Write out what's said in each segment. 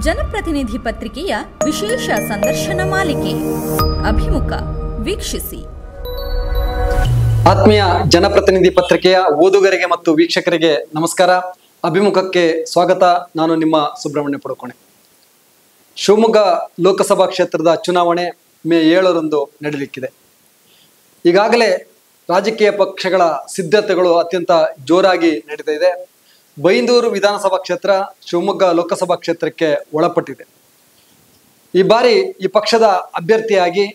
ಜನಪ್ರತಿನಿಧಿ ಪತ್ರಿಕೆಯ ವಿಶೇಷ ಸಂದರ್ಶನ ಮಾಲಿಕೆ ಅಭಿಮುಖ ವೀಕ್ಷಿಸಿ ಆತ್ಮೀಯ ಜನಪ್ರತಿನಿಧಿ ಪತ್ರಿಕೆಯ ಓದುಗರಿಗೆ ಮತ್ತು ವೀಕ್ಷಕರಿಗೆ ನಮಸ್ಕಾರ ಅಭಿಮುಖಕ್ಕೆ ಸ್ವಾಗತ ನಾನು ನಿಮ್ಮ ಸುಬ್ರಹ್ಮಣ್ಯ ಪಡುಕೋಣೆ ಶಿವಮೊಗ್ಗ ಲೋಕಸಭಾ ಕ್ಷೇತ್ರದ ಚುನಾವಣೆ ಮೇ ಏಳರಂದು ನಡೆಯಲಿಕ್ಕಿದೆ ಈಗಾಗಲೇ ರಾಜಕೀಯ ಪಕ್ಷಗಳ ಸಿದ್ಧತೆಗಳು ಅತ್ಯಂತ ಜೋರಾಗಿ ನಡೀತಾ ಇದೆ ಬೈಂದೂರು ವಿಧಾನಸಭಾ ಕ್ಷೇತ್ರ ಶಿವಮೊಗ್ಗ ಲೋಕಸಭಾ ಕ್ಷೇತ್ರಕ್ಕೆ ಒಳಪಟ್ಟಿದೆ ಈ ಬಾರಿ ಈ ಪಕ್ಷದ ಅಭ್ಯರ್ಥಿಯಾಗಿ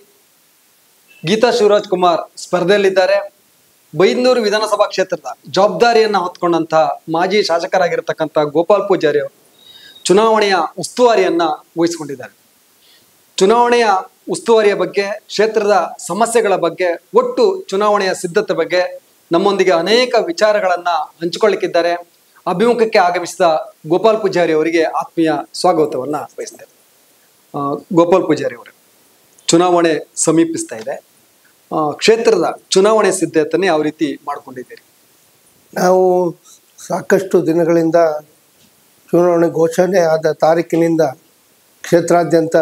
ಗೀತಾ ಶಿವರಾಜ್ ಕುಮಾರ್ ಸ್ಪರ್ಧೆಯಲ್ಲಿದ್ದಾರೆ ಬೈಂದೂರು ವಿಧಾನಸಭಾ ಕ್ಷೇತ್ರದ ಜವಾಬ್ದಾರಿಯನ್ನ ಹೊತ್ಕೊಂಡಂತ ಮಾಜಿ ಶಾಸಕರಾಗಿರ್ತಕ್ಕಂಥ ಗೋಪಾಲ್ ಪೂಜಾರಿ ಅವರು ಚುನಾವಣೆಯ ಉಸ್ತುವಾರಿಯನ್ನ ವಹಿಸಿಕೊಂಡಿದ್ದಾರೆ ಚುನಾವಣೆಯ ಉಸ್ತುವಾರಿಯ ಬಗ್ಗೆ ಕ್ಷೇತ್ರದ ಸಮಸ್ಯೆಗಳ ಬಗ್ಗೆ ಒಟ್ಟು ಚುನಾವಣೆಯ ಸಿದ್ಧತೆ ಬಗ್ಗೆ ನಮ್ಮೊಂದಿಗೆ ಅನೇಕ ವಿಚಾರಗಳನ್ನ ಹಂಚಿಕೊಳ್ಳಿಕ್ಕಿದ್ದಾರೆ ಅಭಿಮುಖಕ್ಕೆ ಆಗಮಿಸಿದ ಗೋಪಾಲ್ ಪೂಜಾರಿ ಅವರಿಗೆ ಆತ್ಮೀಯ ಸ್ವಾಗತವನ್ನ ಬಯಸ್ತೇನೆ ಆ, ಗೋಪಾಲ್ ಪೂಜಾರಿ ಅವರೇ ಚುನಾವಣೆ ಸಮೀಪಿಸ್ತಾ ಇದೆ ಆ, ಕ್ಷೇತ್ರದ ಚುನಾವಣೆ ಸಿದ್ಧತೆನೆ ಯಾವ ರೀತಿ ಮಾಡ್ಕೊಂಡಿದ್ದೀರಿ ನಾವು ಸಾಕಷ್ಟು ದಿನಗಳಿಂದ ಚುನಾವಣೆ ಘೋಷಣೆ ಆದ ತಾರೀಕಿನಿಂದ ಕ್ಷೇತ್ರಾದ್ಯಂತ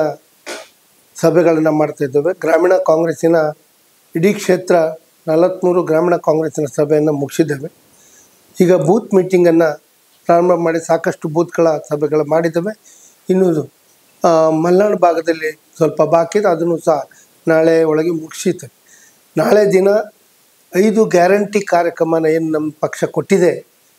ಸಭೆಗಳನ್ನು ಮಾಡ್ತಾಯಿದ್ದೇವೆ ಗ್ರಾಮೀಣ ಕಾಂಗ್ರೆಸ್ಸಿನ ಇಡೀ ಕ್ಷೇತ್ರ ನಲವತ್ತ್ಮೂರು ಗ್ರಾಮೀಣ ಕಾಂಗ್ರೆಸ್ಸಿನ ಸಭೆಯನ್ನು ಮುಗಿಸಿದ್ದೇವೆ ಈಗ ಬೂತ್ ಮೀಟಿಂಗನ್ನು ಪ್ರಾರಂಭ ಮಾಡಿ ಸಾಕಷ್ಟು ಬೂತ್ಗಳ ಸಭೆಗಳು ಮಾಡಿದ್ದೇವೆ ಇನ್ನು ಆ, ಮಲೆನಾಡು ಭಾಗದಲ್ಲಿ ಸ್ವಲ್ಪ ಬಾಕಿ ಇದೆ ಅದನ್ನು ಸಹ ನಾಳೆ ಒಳಗೆ ಮುಗಿಸಿದ್ದೇವೆ ನಾಳೆ ದಿನ ಐದು ಗ್ಯಾರಂಟಿ ಕಾರ್ಯಕ್ರಮನ ಏನು ನಮ್ಮ ಪಕ್ಷ ಕೊಟ್ಟಿದೆ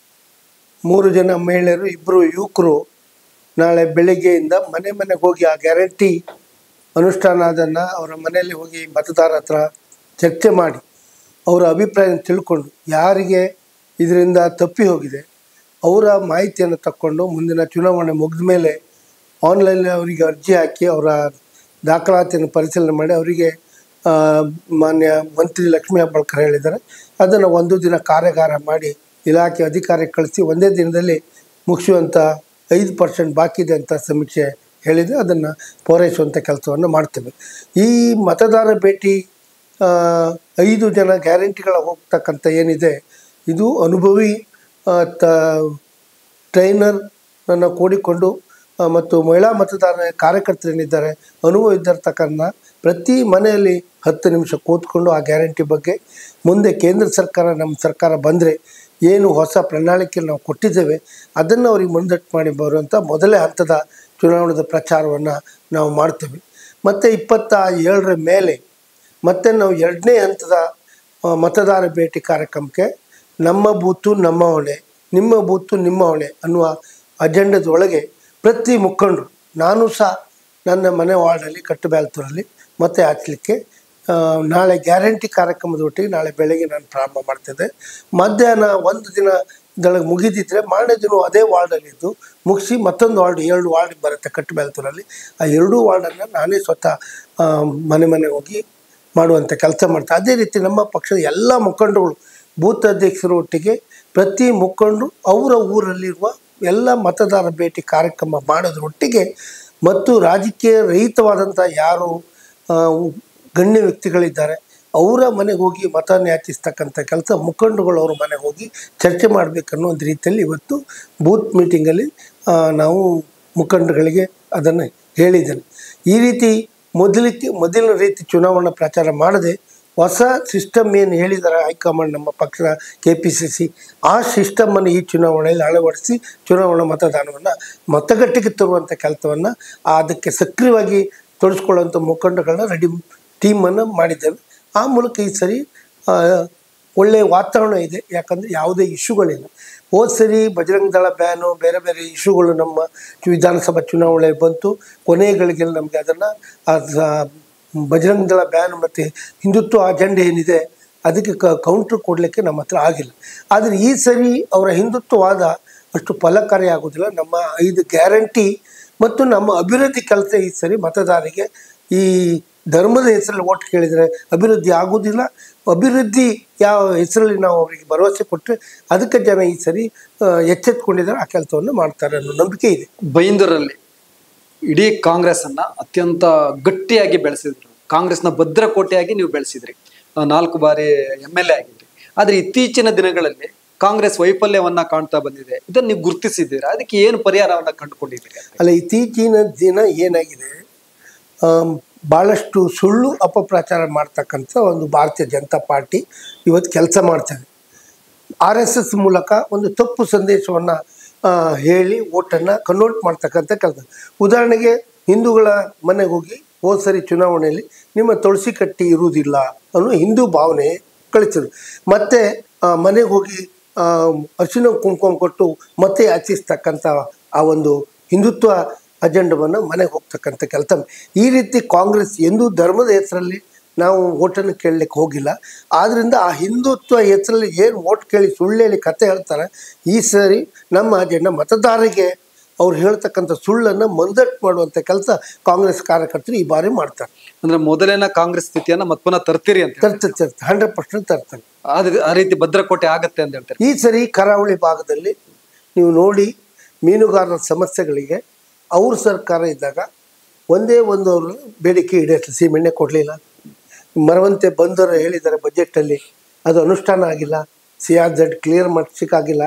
ಮೂರು ಜನ ಮಹಿಳೆಯರು ಇಬ್ಬರು ಯುವಕರು ನಾಳೆ ಬೆಳಿಗ್ಗೆಯಿಂದ ಮನೆ ಮನೆಗೆ ಹೋಗಿ ಆ ಗ್ಯಾರಂಟಿ ಅನುಷ್ಠಾನ ಅದನ್ನು ಅವರ ಮನೆಯಲ್ಲಿ ಹೋಗಿ ಮತದಾರ ಹತ್ರ ಚರ್ಚೆ ಮಾಡಿ ಅವರ ಅಭಿಪ್ರಾಯ ತಿಳ್ಕೊಂಡು ಯಾರಿಗೆ ಇದರಿಂದ ತಪ್ಪಿ ಹೋಗಿದೆ ಅವರ ಮಾಹಿತಿಯನ್ನು ತಕ್ಕೊಂಡು ಮುಂದಿನ ಚುನಾವಣೆ ಮುಗಿದ ಮೇಲೆ ಆನ್ಲೈನಲ್ಲಿ ಅವರಿಗೆ ಅರ್ಜಿ ಹಾಕಿ ಅವರ ದಾಖಲಾತಿಯನ್ನು ಪರಿಶೀಲನೆ ಮಾಡಿ ಅವರಿಗೆ ಆ, ಮಾನ್ಯ ಮಂತ್ರಿ ಲಕ್ಷ್ಮೀ ಹೆಬ್ಬಾಳ್ಕರ್ ಹೇಳಿದ್ದಾರೆ ಅದನ್ನು ಒಂದು ದಿನ ಕಾರ್ಯಾಗಾರ ಮಾಡಿ ಇಲಾಖೆ ಅಧಿಕಾರಿ ಕಳಿಸಿ ಒಂದೇ ದಿನದಲ್ಲಿ ಮುಗಿಸುವಂಥ ಐದು ಪರ್ಸೆಂಟ್ ಬಾಕಿ ಇದೆ ಅಂತ ಸಮೀಕ್ಷೆ ಹೇಳಿದೆ ಅದನ್ನು ಪೂರೈಸುವಂಥ ಕೆಲಸವನ್ನು ಮಾಡ್ತೇವೆ ಈ ಮತದಾರ ಭೇಟಿ ಆ, ಐದು ಜನ ಗ್ಯಾರಂಟಿಗಳ ಹೋಗ್ತಕ್ಕಂಥ ಏನಿದೆ ಇದು ಅನುಭವಿ ಆ, ತ ಟ್ರೈನರ್ ನನ್ನ ಕೂಡಿಕೊಂಡು ಆ, ಮತ್ತು ಮಹಿಳಾ ಮತದಾರ ಕಾರ್ಯಕರ್ತರೇನಿದ್ದಾರೆ ಅನುಭವ ಇದ್ದಿರ್ತಕ್ಕಂಥ ಪ್ರತಿ ಮನೆಯಲ್ಲಿ ಹತ್ತು ನಿಮಿಷ ಕೂತ್ಕೊಂಡು ಆ ಗ್ಯಾರಂಟಿ ಬಗ್ಗೆ ಮುಂದೆ ಕೇಂದ್ರ ಸರ್ಕಾರ ನಮ್ಮ ಸರ್ಕಾರ ಬಂದರೆ ಏನು ಹೊಸ ಪ್ರಣಾಳಿಕೆ ನಾವು ಕೊಟ್ಟಿದ್ದೇವೆ ಅದನ್ನು ಅವ್ರಿಗೆ ಮುಂದಟ್ಟು ಮಾಡಿ ಬರುವಂಥ ಮೊದಲೇ ಹಂತದ ಚುನಾವಣೆದ ಪ್ರಚಾರವನ್ನು ನಾವು ಮಾಡ್ತೇವೆ ಮತ್ತು ಇಪ್ಪತ್ತ ಏಳರ ಮೇಲೆ ಮತ್ತೆ ನಾವು ಎರಡನೇ ಹಂತದ ಆ, ಮತದಾರ ಭೇಟಿ ಕಾರ್ಯಕ್ರಮಕ್ಕೆ ನಮ್ಮ ಬೂತು ನಮ್ಮ ಹೊಣೆ ನಿಮ್ಮ ಬೂತು ನಿಮ್ಮ ಹೊಣೆ ಅನ್ನುವ ಅಜೆಂಡದ ಒಳಗೆ ಪ್ರತಿ ಮುಖಂಡರು ನಾನು ಸಹ ನನ್ನ ಮನೆ ವಾರ್ಡಲ್ಲಿ ಕಟ್ಟುಬ್ಯಾಲ್ತೂರಲ್ಲಿ ಮತ್ತೆ ಹಾಕ್ಲಿಕ್ಕೆ ಆ, ನಾಳೆ ಗ್ಯಾರಂಟಿ ಕಾರ್ಯಕ್ರಮದ ಒಟ್ಟಿಗೆ ನಾಳೆ ಬೆಳಗ್ಗೆ ನಾನು ಪ್ರಾರಂಭ ಮಾಡ್ತಿದ್ದೆ ಮಧ್ಯಾಹ್ನ ಒಂದು ದಿನ ಇದೊಳಗೆ ಮುಗಿದಿದ್ರೆ ಮಾರನೇ ದಿನ ಅದೇ ವಾರ್ಡಲ್ಲಿದ್ದು ಮುಗಿಸಿ ಮತ್ತೊಂದು ವಾರ್ಡ್ ಎರಡು ವಾರ್ಡ್ ಬರುತ್ತೆ ಕಟ್ಟುಬ್ಯಾಲ್ತೂರಲ್ಲಿ ಆ ಎರಡೂ ವಾರ್ಡನ್ನು ನಾನೇ ಸ್ವತಃ ಆ, ಮನೆ ಮನೆ ಹೋಗಿ ಮಾಡುವಂಥ ಕೆಲಸ ಮಾಡ್ತಾರೆ ಅದೇ ರೀತಿ ನಮ್ಮ ಪಕ್ಷದ ಎಲ್ಲ ಮುಖಂಡರುಗಳು ಬೂತ್ ಅಧ್ಯಕ್ಷರ ಒಟ್ಟಿಗೆ ಪ್ರತಿ ಮುಖಂಡರು ಅವರ ಊರಲ್ಲಿರುವ ಎಲ್ಲ ಮತದಾರ ಭೇಟಿ ಕಾರ್ಯಕ್ರಮ ಮಾಡೋದ್ರೊಟ್ಟಿಗೆ ಮತ್ತು ರಾಜಕೀಯ ರಹಿತವಾದಂಥ ಯಾರು ಆ, ಗಣ್ಯ ವ್ಯಕ್ತಿಗಳಿದ್ದಾರೆ ಅವರ ಮನೆಗೆ ಹೋಗಿ ಮತ ಯಾಚಿಸ್ತಕ್ಕಂಥ ಕೆಲಸ ಮುಖಂಡರುಗಳು ಅವ್ರ ಮನೆಗೆ ಹೋಗಿ ಚರ್ಚೆ ಮಾಡಬೇಕನ್ನೋ ಒಂದು ರೀತಿಯಲ್ಲಿ ಇವತ್ತು ಬೂತ್ ಮೀಟಿಂಗಲ್ಲಿ ಆ, ನಾವು ಮುಖಂಡರುಗಳಿಗೆ ಅದನ್ನು ಹೇಳಿದ್ದೇನೆ ಈ ರೀತಿ ಮೊದಲಿಕ್ಕೆ ಮೊದಲಿನ ರೀತಿ ಚುನಾವಣಾ ಪ್ರಚಾರ ಮಾಡದೆ ಹೊಸ ಸಿಸ್ಟಮ್ ಏನು ಹೇಳಿದ್ದಾರೆ ಹೈಕಮಾಂಡ್ ನಮ್ಮ ಪಕ್ಷದ ಕೆ ಪಿ ಸಿ ಸಿ ಆ ಸಿಸ್ಟಮನ್ನು ಈ ಚುನಾವಣೆಯಲ್ಲಿ ಅಳವಡಿಸಿ ಚುನಾವಣಾ ಮತದಾನವನ್ನು ಮತಗಟ್ಟೆಗೆ ತರುವಂಥ ಕೆಲಸವನ್ನು ಅದಕ್ಕೆ ಸಕ್ರಿಯವಾಗಿ ತೊಡಗಿಸ್ಕೊಳ್ಳುವಂಥ ಮುಖಂಡಗಳನ್ನ ರೆಡಿ ಟೀಮನ್ನು ಮಾಡಿದ್ದೇವೆ ಆ ಮೂಲಕ ಈ ಸರಿ ಆ, ಒಳ್ಳೆಯ ವಾತಾವರಣ ಇದೆ ಯಾಕಂದರೆ ಯಾವುದೇ ಇಶ್ಯೂಗಳಿಲ್ಲ ಹೋದ ಸರಿ ಬಜರಂಗ ದಳ ಬ್ಯಾನು ಬೇರೆ ಬೇರೆ ಇಶ್ಯೂಗಳು ನಮ್ಮ ವಿಧಾನಸಭಾ ಚುನಾವಣೆ ಬಂತು ಕೊನೆಯ ಗಳಿಗೆಯಲ್ಲಿ ನಮಗೆ ಅದನ್ನು ಬಜರಂಗ ದಳ ಬ್ಯಾನ್ ಮತ್ತು ಹಿಂದುತ್ವ ಅಜೆಂಡೆ ಏನಿದೆ ಅದಕ್ಕೆ ಕ ಕೌಂಟ್ರ್ ಕೊಡಲಿಕ್ಕೆ ನಮ್ಮ ಹತ್ರ ಆಗಿಲ್ಲ ಆದರೆ ಈ ಸರಿ ಅವರ ಹಿಂದುತ್ವವಾದ ಅಷ್ಟು ಫಲಕಾರಿ ಆಗೋದಿಲ್ಲ ನಮ್ಮ ಐದು ಗ್ಯಾರಂಟಿ ಮತ್ತು ನಮ್ಮ ಅಭಿವೃದ್ಧಿ ಕೆಲಸ ಈ ಸರಿ ಮತದಾರರಿಗೆ ಈ ಧರ್ಮದ ಹೆಸರಲ್ಲಿ ಓಟ್ ಕೇಳಿದರೆ ಅಭಿವೃದ್ಧಿ ಆಗೋದಿಲ್ಲ ಅಭಿವೃದ್ಧಿ ಯಾವ ಹೆಸರಲ್ಲಿ ನಾವು ಅವರಿಗೆ ಭರವಸೆ ಕೊಟ್ಟರೆ ಅದಕ್ಕೆ ಜನ ಈ ಸರಿ ಆ, ಎಚ್ಚೆತ್ಕೊಂಡಿದ್ದಾರೆ ಆ ಕೆಲಸವನ್ನು ಮಾಡ್ತಾರೆ ಅನ್ನೋ ನಂಬಿಕೆ ಇದೆ ಬೈಂದೂರಲ್ಲಿ ಇಡೀ ಕಾಂಗ್ರೆಸ್ ಅನ್ನ ಅತ್ಯಂತ ಗಟ್ಟಿಯಾಗಿ ಬೆಳೆಸಿದ್ರು ಕಾಂಗ್ರೆಸ್ನ ಭದ್ರಕೋಟೆಯಾಗಿ ನೀವು ಬೆಳೆಸಿದ್ರಿ ಆ, ನಾಲ್ಕು ಬಾರಿ ಎಮ್ ಎಲ್ ಎ ಆಗಿದ್ರಿ ಆದ್ರೆ ಇತ್ತೀಚಿನ ದಿನಗಳಲ್ಲಿ ಕಾಂಗ್ರೆಸ್ ವೈಫಲ್ಯವನ್ನ ಕಾಣ್ತಾ ಬಂದಿದೆ ಇದನ್ನ ನೀವು ಗುರುತಿಸಿದ್ದೀರಾ ಅದಕ್ಕೆ ಏನು ಪರಿಹಾರವನ್ನ ಕಂಡುಕೊಂಡಿದ್ದೀರಿ ಅಂತ? ಅಲ್ಲ ಇತ್ತೀಚಿನ ದಿನ ಏನಾಗಿದೆ ಆಮ್, ಭಾಳಷ್ಟು ಸುಳ್ಳು ಅಪಪ್ರಚಾರ ಮಾಡ್ತಕ್ಕಂಥ ಒಂದು ಭಾರತೀಯ ಜನತಾ ಪಾರ್ಟಿ ಇವತ್ತು ಕೆಲಸ ಮಾಡ್ತದೆ ಆರ್ ಎಸ್ ಎಸ್ ಮೂಲಕ ಒಂದು ತಪ್ಪು ಸಂದೇಶವನ್ನು ಹೇಳಿ ಓಟನ್ನು ಕನ್ವರ್ಟ್ ಮಾಡ್ತಕ್ಕಂಥ ಕೆಲಸ ಉದಾಹರಣೆಗೆ ಹಿಂದೂಗಳ ಮನೆಗೆ ಹೋಗಿ ಹೋದ ಸರಿ ಚುನಾವಣೆಯಲ್ಲಿ ನಿಮ್ಮ ತುಳಸಿ ಕಟ್ಟಿ ಇರುವುದಿಲ್ಲ ಅನ್ನೋ ಹಿಂದೂ ಭಾವನೆ ಕಳಿಸಿದ್ರು ಮತ್ತೆ ಆ, ಮನೆಗೆ ಹೋಗಿ ಆ, ಅರಿಶಿನ ಕುಂಕುಮ ಕೊಟ್ಟು ಮತ್ತೆ ಯಾಚಿಸ್ತಕ್ಕಂಥ ಆ ಒಂದು ಹಿಂದುತ್ವ ಅಜೆಂಡವನ್ನು ಮನೆಗೆ ಹೋಗ್ತಕ್ಕಂಥ ಕೆಲಸ ಈ ರೀತಿ ಕಾಂಗ್ರೆಸ್ ಎಂದೂ ಧರ್ಮದ ಹೆಸರಲ್ಲಿ ನಾವು ಓಟನ್ನು ಕೇಳಲಿಕ್ಕೆ ಹೋಗಿಲ್ಲ ಆದ್ದರಿಂದ ಆ ಹಿಂದುತ್ವ ಹೆಸರಲ್ಲಿ ಏನು ಓಟ್ ಕೇಳಿ ಸುಳ್ಳು ಹೇಳಿ ಕತೆ ಹೇಳ್ತಾರೆ ಈ ಸರಿ ನಮ್ಮ ಅಜೆಂಡ ಮತದಾರರಿಗೆ ಅವ್ರು ಹೇಳ್ತಕ್ಕಂಥ ಸುಳ್ಳನ್ನು ಮಂದಟ್ಟು ಮಾಡುವಂಥ ಕೆಲಸ ಕಾಂಗ್ರೆಸ್ ಕಾರ್ಯಕರ್ತರು ಈ ಬಾರಿ ಮಾಡ್ತಾರೆ ಅಂದ್ರೆ ಮೊದಲಿನ ಕಾಂಗ್ರೆಸ್ ಸ್ಥಿತಿಯನ್ನ ಮತ್ತೆ ಪುನಃ ತರ್ತೀರಿ ಅಂತ ತರ್ತಾರೆ ತರ್ತಾರೆ ಹಂಡ್ರೆಡ್ ಪರ್ಸೆಂಟ್ ತರ್ತಾರೆ ಆದ್- ಆ ರೀತಿ ಭದ್ರಕೋಟೆ ಆಗತ್ತೆ ಅಂತ ಹೇಳ್ತಾರೆ ಈ ಸರಿ ಕರಾವಳಿ ಭಾಗದಲ್ಲಿ ನೀವು ನೋಡಿ ಮೀನುಗಾರರ ಸಮಸ್ಯೆಗಳಿಗೆ ಅವ್ರ ಸರ್ಕಾರ ಇದ್ದಾಗ ಒಂದೇ ಒಂದು ಅವರು ಬೇಡಿಕೆ ಈಡೇರಿಸಲಿ ಸೀಮೆಣ್ಣೆ ಕೊಡಲಿಲ್ಲ ಮರವಂತೆ ಬಂದರು ಹೇಳಿದ್ದಾರೆ ಬಜೆಟಲ್ಲಿ ಅದು ಅನುಷ್ಠಾನ ಆಗಿಲ್ಲ ಸಿ ಆರ್ ಜೆಡ್ ಕ್ಲಿಯರ್ ಮಾಡಿಸೋಕ್ಕಾಗಿಲ್ಲ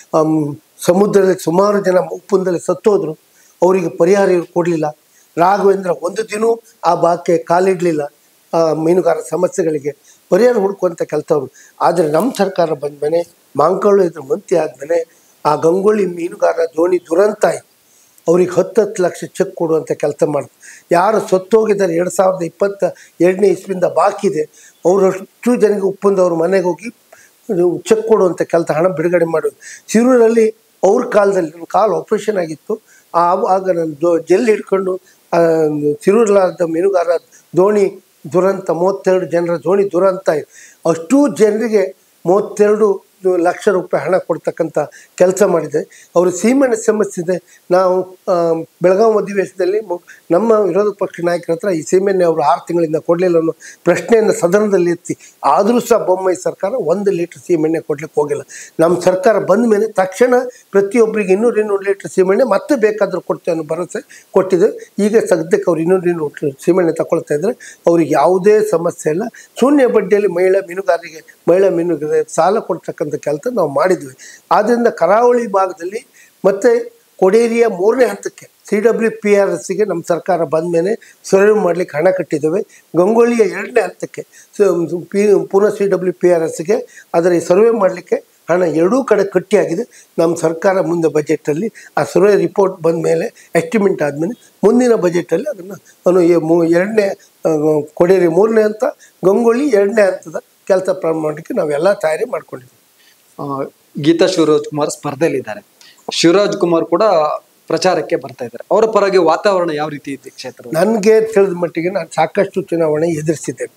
ಸಮುದ್ರದಲ್ಲಿ ಸುಮಾರು ಜನ ಉಪ್ಪುಂದಲ್ಲಿ ಸತ್ತೋದ್ರು ಅವರಿಗೆ ಪರಿಹಾರ ಇವ್ರು ಕೊಡಲಿಲ್ಲ ರಾಘವೇಂದ್ರ ಒಂದು ದಿನವೂ ಆ ಭಾಗಕ್ಕೆ ಕಾಲಿಡಲಿಲ್ಲ ಆ ಮೀನುಗಾರರ ಸಮಸ್ಯೆಗಳಿಗೆ ಪರಿಹಾರ ಹುಡುಕುವಂಥ ಕೆಲಸವರು ಆದರೆ ನಮ್ಮ ಸರ್ಕಾರ ಬಂದಮೇಲೆ ಮಾಂಕಳ್ಳು ಇದ್ರ ಮಂತ್ರಿ ಆದಮೇಲೆ ಆ ಗಂಗೊಳ್ಳಿ ಮೀನುಗಾರರ ದೋಣಿ ದುರಂತ ಆಯ್ತು ಅವ್ರಿಗೆ ಹತ್ತು ಹತ್ತು ಲಕ್ಷ ಚೆಕ್ ಕೊಡುವಂಥ ಕೆಲಸ ಮಾಡ್ತಾರೆ ಯಾರು ಸತ್ತೋಗಿದ್ದಾರೆ ಎರಡು ಸಾವಿರದ ಇಪ್ಪತ್ತ ಎರಡನೇ ಇಸ್ವಿಂದ ಬಾಕಿ ಇದೆ ಅವರಷ್ಟು ಜನಕ್ಕೆ ಉಪ್ಪಂದವ್ರ ಮನೆಗೆ ಹೋಗಿ ಚೆಕ್ ಕೊಡುವಂಥ ಕೆಲಸ ಹಣ ಬಿಡುಗಡೆ ಮಾಡೋದು ಶಿರೂರಲ್ಲಿ ಅವ್ರ ಕಾಲದಲ್ಲಿ ನನ್ನ ಕಾಲು ಆಪ್ರೇಷನ್ ಆಗಿತ್ತು ಆವಾಗ ನಾನು ದೋ ಜೆಲ್ ಹಿಡ್ಕೊಂಡು ಆ, ತಿರುಳಾದ ಮೀನುಗಾರ ದೋಣಿ ದುರಂತ ಮೂವತ್ತೆರಡು ಜನರ ದೋಣಿ ದುರಂತ ಇದೆ ಅಷ್ಟೂ ಜನರಿಗೆ ಮೂವತ್ತೆರಡು ಲಕ್ಷ ರೂಪಾಯಿ ಹಣ ಕೊಡ್ತಕ್ಕಂಥ ಕೆಲಸ ಮಾಡಿದೆ ಅವರು ಸೀಮೆಣ್ಣೆ ಸಮಸ್ಯೆ ಇದೆ ನಾವು ಆ, ಬೆಳಗಾವಿ ಅಧಿವೇಶನದಲ್ಲಿ ಮು- ನಮ್ಮ ವಿರೋಧ ಪಕ್ಷ ನಾಯಕರ ಹತ್ರ ಈ ಸೀಮೆಣ್ಣೆ ಅವರು ಆರು ತಿಂಗಳಿಂದ ಕೊಡಲಿಲ್ಲ ಅನ್ನೋ ಪ್ರಶ್ನೆಯನ್ನು ಸದನದಲ್ಲಿ ಎತ್ತಿ ಆದರೂ ಸಹ ಬೊಮ್ಮಾಯಿ ಸರ್ಕಾರ ಒಂದು ಲೀಟ್ರ್ ಸೀಮೆಣ್ಣೆ ಕೊಡ್ಲಿಕ್ಕೆ ಹೋಗಿಲ್ಲ ನಮ್ಮ ಸರ್ಕಾರ ಬಂದ ಮೇಲೆ ತಕ್ಷಣ ಪ್ರತಿಯೊಬ್ಬರಿಗೆ ಇನ್ನೂರು ಇನ್ನೂರು ಲೀಟ್ರ್ ಸೀಮೆಣ್ಣೆ ಮತ್ತೆ ಬೇಕಾದರೂ ಕೊಡ್ತೇವೆ ಅನ್ನೋ ಭರವಸೆ ಕೊಟ್ಟಿದ್ದು ಈಗ ಸದ್ಯಕ್ಕೆ ಅವ್ರು ಇನ್ನೂರು ಇನ್ನೂರು ಸೀಮೆಣ್ಣೆ ತಗೊಳ್ತಾ ಇದ್ದಾರೆ ಅವ್ರಿಗೆ ಯಾವುದೇ ಸಮಸ್ಯೆ ಇಲ್ಲ ಶೂನ್ಯ ಬಡ್ಡಿಯಲ್ಲಿ ಮಹಿಳಾ ಮೀನುಗಾರರಿಗೆ ಮಹಿಳಾ ಮೀನುಗಾರರಿಗೆ ಸಾಲ ಕೊಡ್ತಕ್ಕಂಥ ಕೆಲಸ ನಾವು ಮಾಡಿದ್ವಿ ಆದ್ದರಿಂದ ಕರಾವಳಿ ಭಾಗದಲ್ಲಿ ಮತ್ತೆ ಕೊಡೇರಿಯ ಮೂರನೇ ಹಂತಕ್ಕೆ ಸಿ ಡಬ್ಲ್ಯೂ ಪಿ ಆರ್ ಎಸ್ಸಿಗೆ ನಮ್ಮ ಸರ್ಕಾರ ಬಂದ ಮೇಲೆ ಸರ್ವೆ ಮಾಡಲಿಕ್ಕೆ ಹಣ ಕಟ್ಟಿದ್ದೇವೆ ಗಂಗೊಳ್ಳಿಯ ಎರಡನೇ ಹಂತಕ್ಕೆ ಸ- ಪಿ ಪುನಃ ಸಿ ಡಬ್ಲ್ಯೂ ಪಿ ಆರ್ ಎಸ್ಗೆ ಅದರ ಈ ಸರ್ವೆ ಮಾಡಲಿಕ್ಕೆ ಹಣ ಎರಡೂ ಕಡೆ ಕಟ್ಟಿಯಾಗಿದೆ ನಮ್ಮ ಸರ್ಕಾರ ಮುಂದೆ ಬಜೆಟಲ್ಲಿ ಆ ಸರ್ವೆ ರಿಪೋರ್ಟ್ ಬಂದ ಮೇಲೆ ಎಸ್ಟಿಮೇಟ್ ಆದಮೇಲೆ ಮುಂದಿನ ಬಜೆಟಲ್ಲಿ ಅದನ್ನು ನಾನು ಈ ಮೂ- ಎರಡನೇ ಆ, ಕೊಡೇರಿ ಮೂರನೇ ಹಂತ ಗಂಗೊಳ್ಳಿ ಎರಡನೇ ಹಂತದ ಕೆಲಸ ಪ್ರಾರಂಭ ಮಾಡಲಿಕ್ಕೆ ನಾವೆಲ್ಲ ತಯಾರಿ ಮಾಡ್ಕೊಂಡಿದ್ದೀವಿ ಆ, ಗೀತಾ ಶಿವರಾಜ್ ಕುಮಾರ್ ಸ್ಪರ್ಧೆಯಲ್ಲಿದ್ದಾರೆ ಶಿವರಾಜ್ ಕುಮಾರ್ ಕೂಡ ಪ್ರಚಾರಕ್ಕೆ ಬರ್ತಾ ಇದ್ದಾರೆ ಅವರ ಪರವಾಗಿ ವಾತಾವರಣ ಯಾವ ರೀತಿ ಇದೆ ಕ್ಷೇತ್ರ ನನಗೆ ತಿಳಿದ ಮಟ್ಟಿಗೆ ನಾನು ಸಾಕಷ್ಟು ಚುನಾವಣೆ ಎದುರಿಸಿದ್ದೇನೆ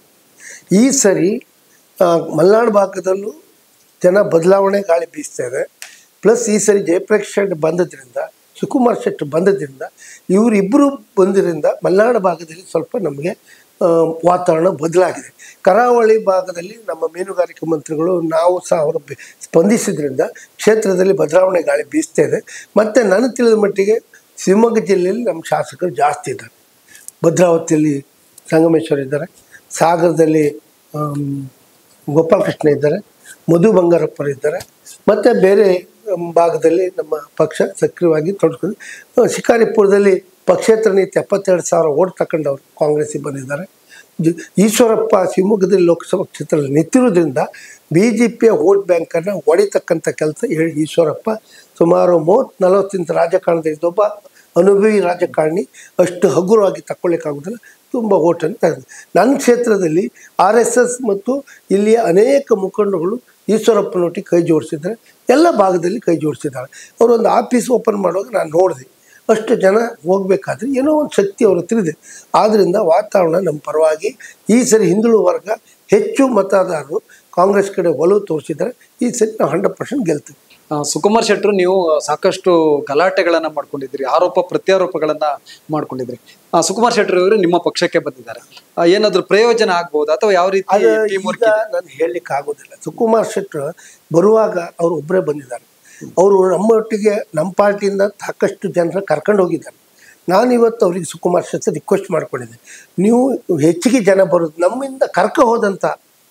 ಈ ಸರಿ ಆ, ಮಲೆನಾಡು ಭಾಗದಲ್ಲೂ ಜನ ಬದಲಾವಣೆ ಗಾಳಿ ಬೀಸ್ತಾ ಇದೆ ಪ್ಲಸ್ ಈ ಸರಿ ಜಯಪ್ರಕಾಶ್ ಶೆಟ್ಟಿ ಬಂದದ್ರಿಂದ ಸುಕುಮಾರ್ ಶೆಟ್ಟಿ ಬಂದದ್ರಿಂದ ಇವರಿಬ್ಬರು ಬಂದಿರಿಂದ ಮಲೆನಾಡು ಭಾಗದಲ್ಲಿ ಸ್ವಲ್ಪ ನಮಗೆ ಆ, ವಾತಾವರಣ ಬದಲಾಗಿದೆ ಕರಾವಳಿ ಭಾಗದಲ್ಲಿ ನಮ್ಮ ಮೀನುಗಾರಿಕೆ ಮಂತ್ರಿಗಳು ನಾವು ಸಹ ಅವರು ಬೆ- ಸ್ಪಂದಿಸಿದ್ರಿಂದ ಕ್ಷೇತ್ರದಲ್ಲಿ ಬದಲಾವಣೆ ಗಾಳಿ ಬೀಸ್ತಾ ಇದೆ ಮತ್ತು ನನಗೆ ತಿಳಿದ ಮಟ್ಟಿಗೆ ಶಿವಮೊಗ್ಗ ಜಿಲ್ಲೆಯಲ್ಲಿ ನಮ್ಮ ಶಾಸಕರು ಜಾಸ್ತಿ ಇದ್ದಾರೆ ಭದ್ರಾವತಿಯಲ್ಲಿ ಸಂಗಮೇಶ್ವರ ಇದ್ದಾರೆ ಸಾಗರದಲ್ಲಿ ಆಮ್, ಗೋಪಾಲಕೃಷ್ಣ ಇದ್ದಾರೆ ಮಧು ಬಂಗಾರಪ್ಪರು ಇದ್ದಾರೆ ಮತ್ತು ಬೇರೆ ಆಮ್, ಭಾಗದಲ್ಲಿ ನಮ್ಮ ಪಕ್ಷ ಸಕ್ರಿಯವಾಗಿ ತೊಡ್ಕೊಂಡು ಆ, ಶಿಕಾರಿಪುರದಲ್ಲಿ ಪಕ್ಷೇತರ ನೀತಿ ಎಪ್ಪತ್ತೆರಡು ಸಾವಿರ ಓಟ್ ತಗೊಂಡವರು ಕಾಂಗ್ರೆಸ್ಸಿಗೆ ಬಂದಿದ್ದಾರೆ ಜ ಈಶ್ವರಪ್ಪ ಶಿವಮೊಗ್ಗದಲ್ಲಿ ಲೋಕಸಭಾ ಕ್ಷೇತ್ರದಲ್ಲಿ ನಿಂತಿರೋದ್ರಿಂದ ಬಿ ಜೆ ಪಿಯ ವೋಟ್ ಬ್ಯಾಂಕನ್ನು ಹೊಡಿತಕ್ಕಂಥ ಕೆಲಸ ಹೇಳಿ ಈಶ್ವರಪ್ಪ ಸುಮಾರು ಮೂವತ್ತು ನಲವತ್ತಿಂತ ರಾಜಕಾರಣದಲ್ಲಿ ಒಬ್ಬ ಅನುಭವಿ ರಾಜಕಾರಣಿ ಅಷ್ಟು ಹಗುರವಾಗಿ ತಗೊಳ್ಳಿಕ್ಕಾಗೋದಿಲ್ಲ ತುಂಬ ಓಟನ್ನು ತೆಗೆದು ನನ್ನ ಕ್ಷೇತ್ರದಲ್ಲಿ ಆರ್ ಎಸ್ ಎಸ್ ಮತ್ತು ಇಲ್ಲಿಯ ಅನೇಕ ಮುಖಂಡಗಳು ಈಶ್ವರಪ್ಪನೊಟ್ಟಿಗೆ ಕೈ ಜೋಡಿಸಿದ್ದಾರೆ ಎಲ್ಲ ಭಾಗದಲ್ಲಿ ಕೈ ಜೋಡಿಸಿದ್ದಾರೆ ಅವರು ಒಂದು ಆಫೀಸ್ ಓಪನ್ ಮಾಡುವಾಗ ನಾನು ನೋಡಿದೆ ಅಷ್ಟು ಜನ ಹೋಗಬೇಕಾದ್ರೆ ಏನೋ ಒಂದು ಶಕ್ತಿ ಅವ್ರ ಹತ್ರ ಇದೆ ಆದ್ದರಿಂದ ವಾತಾವರಣ ನಮ್ಮ ಪರವಾಗಿ ಈ ಸರಿ ಹಿಂದುಳಿದ ವರ್ಗ ಹೆಚ್ಚು ಮತದಾರರು ಕಾಂಗ್ರೆಸ್ ಕಡೆ ಒಲವು ತೋರಿಸಿದ್ದಾರೆ ಈ ಸರಿ ನಾವು ಹಂಡ್ರೆಡ್ ಪರ್ಸೆಂಟ್ ಗೆಲ್ತೀವಿ ಆ, ಸುಕುಮಾರ್ ಶೆಟ್ಟರು ನೀವು ಸಾಕಷ್ಟು ಗಲಾಟೆಗಳನ್ನ ಮಾಡ್ಕೊಂಡಿದ್ರಿ ಆರೋಪ ಪ್ರತ್ಯಾರೋಪಗಳನ್ನ ಮಾಡ್ಕೊಂಡಿದ್ರಿ ಆ, ಸುಕುಮಾರ್ ಶೆಟ್ಟರು ಅವರು ನಿಮ್ಮ ಪಕ್ಷಕ್ಕೆ ಬಂದಿದ್ದಾರೆ ಆ, ಏನಾದ್ರೂ ಪ್ರಯೋಜನ ಆಗ್ಬಹುದಾ ಅಥವಾ ಯಾವ ರೀತಿ ಅದು ಟೀಮ್ ವರ್ಕ್ ಈಗ ನಾನು ಹೇಳಲಿಕ್ಕೆ ಆಗೋದಿಲ್ಲ ಸುಕುಮಾರ್ ಶೆಟ್ಟರು ಬರುವಾಗ ಅವರು ಒಬ್ಬರೇ ಬಂದಿದ್ದಾರೆ ಅವರು ನಮ್ಮೊಟ್ಟಿಗೆ ನಮ್ಮ ಪಾರ್ಟಿಯಿಂದ ಸಾಕಷ್ಟು ಜನರ ಕರ್ಕೊಂಡು ಹೋಗಿದ್ದಾರೆ ನಾನು ಇವತ್ತು ಅವ್ರಿಗೆ ಸುಕುಮಾರ್ ಶೆಟ್ಟಿ ರಿಕ್ವೆಸ್ಟ್ ಮಾಡ್ಕೊಂಡಿದ್ದೆ ನೀವು ಹೆಚ್ಚಿಗೆ ಜನ ಬರೋದು ನಮ್ಮಿಂದ ಕರ್ಕ ಹೋದಂಥ